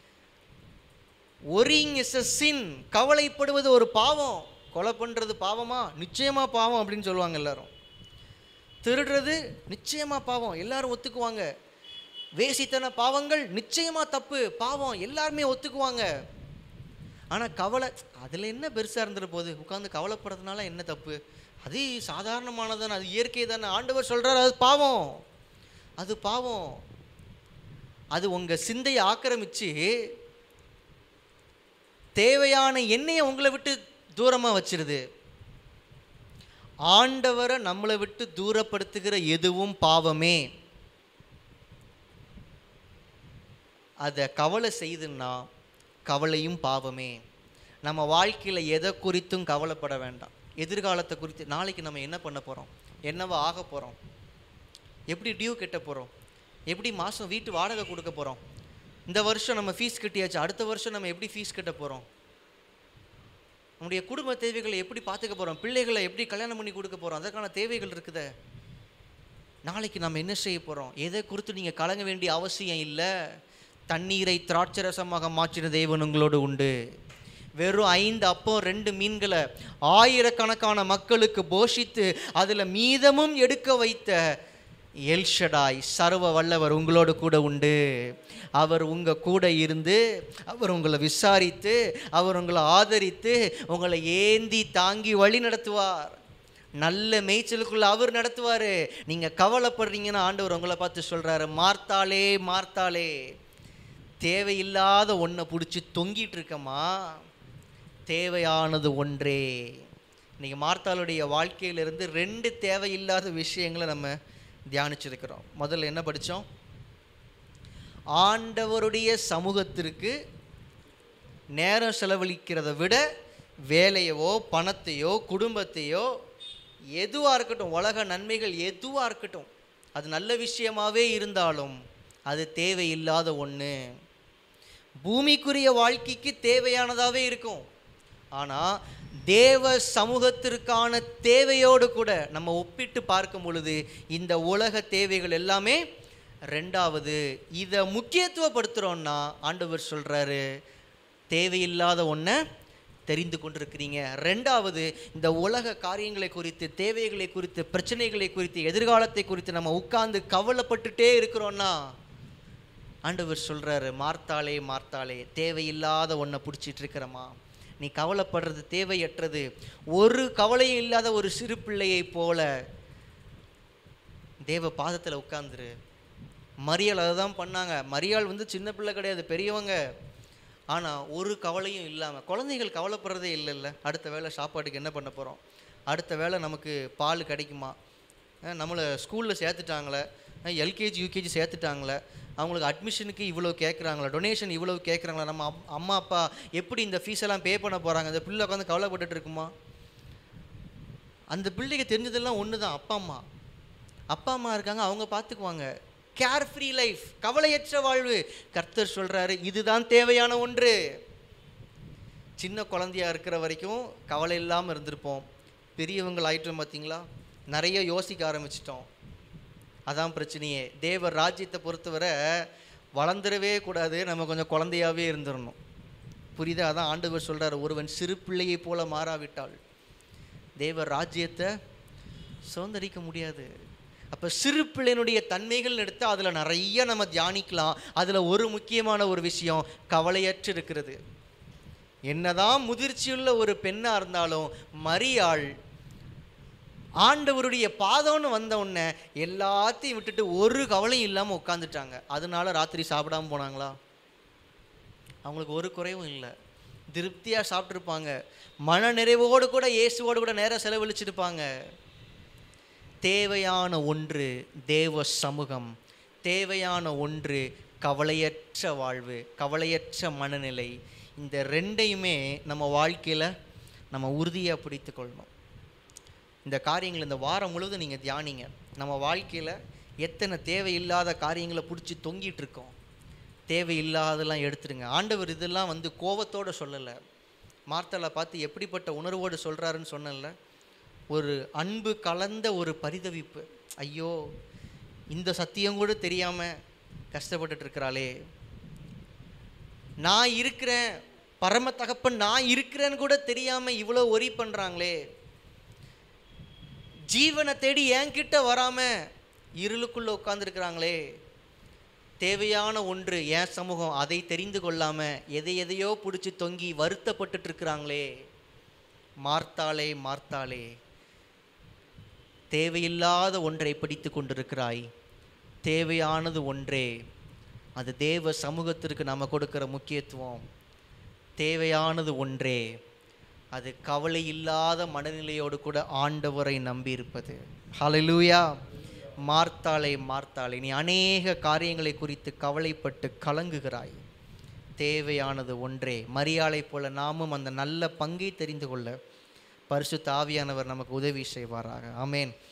ஒரிங் இஸ் a சின் கவலைப்படுவது ஒரு பாவம் கொலை பண்ணுறது பாவமா நிச்சயமா பாவம் அப்படின்னு சொல்லுவாங்க எல்லாரும் திருடுறது நிச்சயமா பாவம் எல்லாரும் ஒத்துக்குவாங்க வேசித்தன பாவங்கள் நிச்சயமா தப்பு பாவம் எல்லாருமே ஒத்துக்குவாங்க ஆனால் கவலை அதில் என்ன பெருசாக இருந்துட போகுது உட்காந்து கவலைப்படுறதுனால என்ன தப்பு அது சாதாரணமானதானே அது இயற்கை தானே ஆண்டவர் சொல்கிறார் அது பாவம் அது பாவம் அது உங்கள் சிந்தையை ஆக்கிரமிச்சு தேவையான எண்ணெயை உங்களை விட்டு தூரமாக வச்சிருது ஆண்டவரை நம்மளை விட்டு தூரப்படுத்துகிற எதுவும் பாவமே அதை கவலை செய்துன்னா கவலையும் பாவமே நம்ம வாழ்க்கையில் எதை குறித்தும் கவலைப்பட வேண்டாம் எதிர்காலத்தை குறித்து நாளைக்கு நம்ம என்ன பண்ண போகிறோம் என்னவா ஆக போகிறோம் எப்படி டியூ கட்ட போகிறோம் எப்படி மாதம் வீட்டு வாடகை கொடுக்க போகிறோம் இந்த வருஷம் நம்ம ஃபீஸ் கட்டியாச்சு அடுத்த வருஷம் நம்ம எப்படி ஃபீஸ் கட்ட போகிறோம் நம்முடைய குடும்ப தேவைகளை எப்படி பார்த்துக்க போகிறோம் பிள்ளைகளை எப்படி கல்யாணம் பண்ணி கொடுக்க போகிறோம் அதற்கான தேவைகள் இருக்குதே நாளைக்கு நம்ம என்ன செய்ய போகிறோம் எதை குறித்து நீங்கள் கலங்க வேண்டிய அவசியம் இல்லை தண்ணீரை திராட்சரசமாக மாற்றின தேவன் உங்களோடு உண்டு வெறும் ஐந்து அப்போ ரெண்டு மீன்களை ஆயிரக்கணக்கான மக்களுக்கு போஷித்து அதில் மீதமும் எடுக்க வைத்த எல்ஷடாய் சர்வ வல்லவர் உங்களோடு கூட உண்டு அவர் உங்கள் கூட இருந்து அவர் உங்களை விசாரித்து அவர் உங்களை ஆதரித்து உங்களை ஏந்தி தாங்கி வழி நடத்துவார் நல்ல மேய்ச்சலுக்குள்ள அவர் நடத்துவார் நீங்கள் கவலைப்படுறீங்கன்னா ஆண்டவர் உங்களை பார்த்து சொல்கிறாரு மார்த்தாளே மார்த்தாளே தேவையில்லாத ஒன்றை பிடிச்சி தொங்கிட்டு இருக்கம்மா தேவையானது ஒன்றே இன்னைக்கு மார்த்தாளுடைய வாழ்க்கையிலிருந்து ரெண்டு தேவையில்லாத விஷயங்களை நம்ம தியானிச்சிருக்கிறோம் முதல்ல என்ன படித்தோம் ஆண்டவருடைய சமூகத்திற்கு நேரம் செலவழிக்கிறத விட வேலையவோ பணத்தையோ குடும்பத்தையோ எதுவாக இருக்கட்டும் உலக நன்மைகள் எதுவாக இருக்கட்டும் அது நல்ல விஷயமாவே இருந்தாலும் அது தேவையில்லாத ஒன்று பூமிக்குரிய வாழ்க்கைக்கு தேவையானதாகவே இருக்கும் ஆனால் தேவ சமூகத்திற்கான தேவையோடு கூட நம்ம ஒப்பிட்டு பார்க்கும் பொழுது இந்த உலக தேவைகள் எல்லாமே ரெண்டாவது இதை முக்கியத்துவப்படுத்துகிறோன்னா ஆண்டவர் சொல்கிறாரு தேவையில்லாத ஒன்றை தெரிந்து கொண்டிருக்கிறீங்க ரெண்டாவது இந்த உலக காரியங்களை குறித்து தேவைகளை குறித்து பிரச்சனைகளை குறித்து எதிர்காலத்தை குறித்து நம்ம உட்கார்ந்து கவலைப்பட்டுட்டே இருக்கிறோன்னா ஆண்டவர் சொல்கிறாரு மார்த்தாளே மார்த்தாளே தேவையில்லாத ஒன்றை பிடிச்சிட்டு இருக்கிறம்மா நீ கவலைப்படுறது தேவையற்றது ஒரு கவலையும் இல்லாத ஒரு சிறு பிள்ளையைப் போல தேவ பாதத்தில் உட்காந்துரு மரியாள் அதை தான் பண்ணாங்க மரியாள் வந்து சின்ன பிள்ளை கிடையாது பெரியவங்க ஆனால் ஒரு கவலையும் இல்லாமல் குழந்தைகள் கவலைப்படுறதே இல்லைல்ல அடுத்த வேளை சாப்பாட்டுக்கு என்ன பண்ண போகிறோம் அடுத்த வேளை நமக்கு பால் கிடைக்குமா அஹ் நம்மளை ஸ்கூலில் சேர்த்துட்டாங்களே எல்கேஜி யூகேஜி சேர்த்துட்டாங்களே அவங்களுக்கு அட்மிஷனுக்கு இவ்வளோ கேட்குறாங்களா டொனேஷன் இவ்வளோ கேட்குறாங்களா நம்ம அப்- அம்மா அப்பா எப்படி இந்த ஃபீஸ் எல்லாம் பே பண்ண போகிறாங்க அந்த பிள்ளை உட்காந்து கவலைப்பட்டுட்டு இருக்குமா அந்த பிள்ளைக்கு தெரிஞ்சதெல்லாம் ஒன்று தான் அப்பா அம்மா அப்பா அம்மா இருக்காங்க அவங்க பார்த்துக்குவாங்க கேர் ஃப்ரீ லைஃப் கவலையற்ற வாழ்வு கர்த்தர் சொல்கிறாரு இதுதான் தேவையான ஒன்று சின்ன குழந்தையா இருக்கிற வரைக்கும் கவலை இல்லாமல் இருந்திருப்போம் பெரியவங்கள் ஆயிட்டோம் பார்த்தீங்களா நிறைய யோசிக்க ஆரம்பிச்சிட்டோம் அதான் பிரச்சனையே தேவர் ராஜ்யத்தை பொறுத்தவரை வளர்ந்துடவே கூடாது நம்ம கொஞ்சம் குழந்தையாவே இருந்துடணும் புரியுதா அதான் ஆண்டவர் சொல்றாரு ஒருவன் சிறு பிள்ளையைப் போல மாறாவிட்டால் தேவ ராஜ்யத்தை சுதந்திரிக்க முடியாது அப்போ சிறு பிள்ளையினுடைய தன்மைகள் எடுத்து அதில் நிறைய நம்ம தியானிக்கலாம் அதில் ஒரு முக்கியமான ஒரு விஷயம் கவலையற்று இருக்கிறது என்னதான் முதிர்ச்சியுள்ள ஒரு பெண்ணாக இருந்தாலும் மரியாள் ஆண்டவருடைய பாதம்னு வந்த உடனே எல்லாத்தையும் விட்டுட்டு ஒரு கவலையும் இல்லாமல் உட்காந்துட்டாங்க அதனால ராத்திரி சாப்பிடாம போனாங்களா அவங்களுக்கு ஒரு குறைவும் இல்லை திருப்தியாக சாப்பிட்ருப்பாங்க மன நிறைவோடு கூட இயேசுவோடு கூட நேரம் செலவழிச்சிருப்பாங்க தேவையான ஒன்று தேவ சமூகம் தேவையான ஒன்று கவலையற்ற வாழ்வு கவலையற்ற மனநிலை இந்த ரெண்டையுமே நம்ம வாழ்க்கையில் நம்ம உறுதியாக பிடித்து கொள்ளணும் இந்த காரியங்கள் இந்த வாரம் முழுவதும் நீங்கள் தியானிங்க நம்ம வாழ்க்கையில் எத்தனை தேவையில்லாத காரியங்களை பிடிச்சி தொங்கிட்டு இருக்கோம் தேவையில்லாதெல்லாம் எடுத்துருங்க ஆண்டவர் இதெல்லாம் வந்து கோவத்தோடு சொல்லலை மார்த்தலை பார்த்து எப்படிப்பட்ட உணர்வோடு சொல்கிறாருன்னு சொன்னல ஒரு அன்பு கலந்த ஒரு பரிதவிப்பு ஐயோ இந்த சத்தியம் கூட தெரியாமல் கஷ்டப்பட்டுட்டு இருக்கிறாளே நான் இருக்கிறேன் பரம தகப்பன் நான் இருக்கிறேன்னு கூட தெரியாமல் இவ்வளோ ஒரி பண்ணுறாங்களே ஜீவனை தேடி என்கிட்ட வராமல் இருளுக்குள்ளே உட்காந்துருக்குறாங்களே தேவையான ஒன்று என் சமூகம் அதை தெரிந்து கொள்ளாமல் எதை எதையோ பிடிச்சி தொங்கி வருத்தப்பட்டுட்டு இருக்கிறாங்களே மார்த்தாளே மார்த்தாளே தேவையில்லாத ஒன்றை பிடித்து கொண்டிருக்கிறாய் தேவையானது ஒன்றே அது தேவ சமூகத்திற்கு நம்ம கொடுக்கிற முக்கியத்துவம் தேவையானது ஒன்றே அது கவலை இல்லாத மனநிலையோடு கூட ஆண்டவரை நம்பியிருப்பது ஹalleluya மார்த்தாளே மார்த்தாளே நீ அநேக காரியங்களை குறித்து கவலைப்பட்டு கலங்குகிறாய் தேவையானது ஒன்றே மரியாளை போல நாமும் அந்த நல்ல பங்கை தெரிந்து கொள்ள பரிசுத்த ஆவியானவர் நமக்கு உதவி செய்வாராக ஆமென்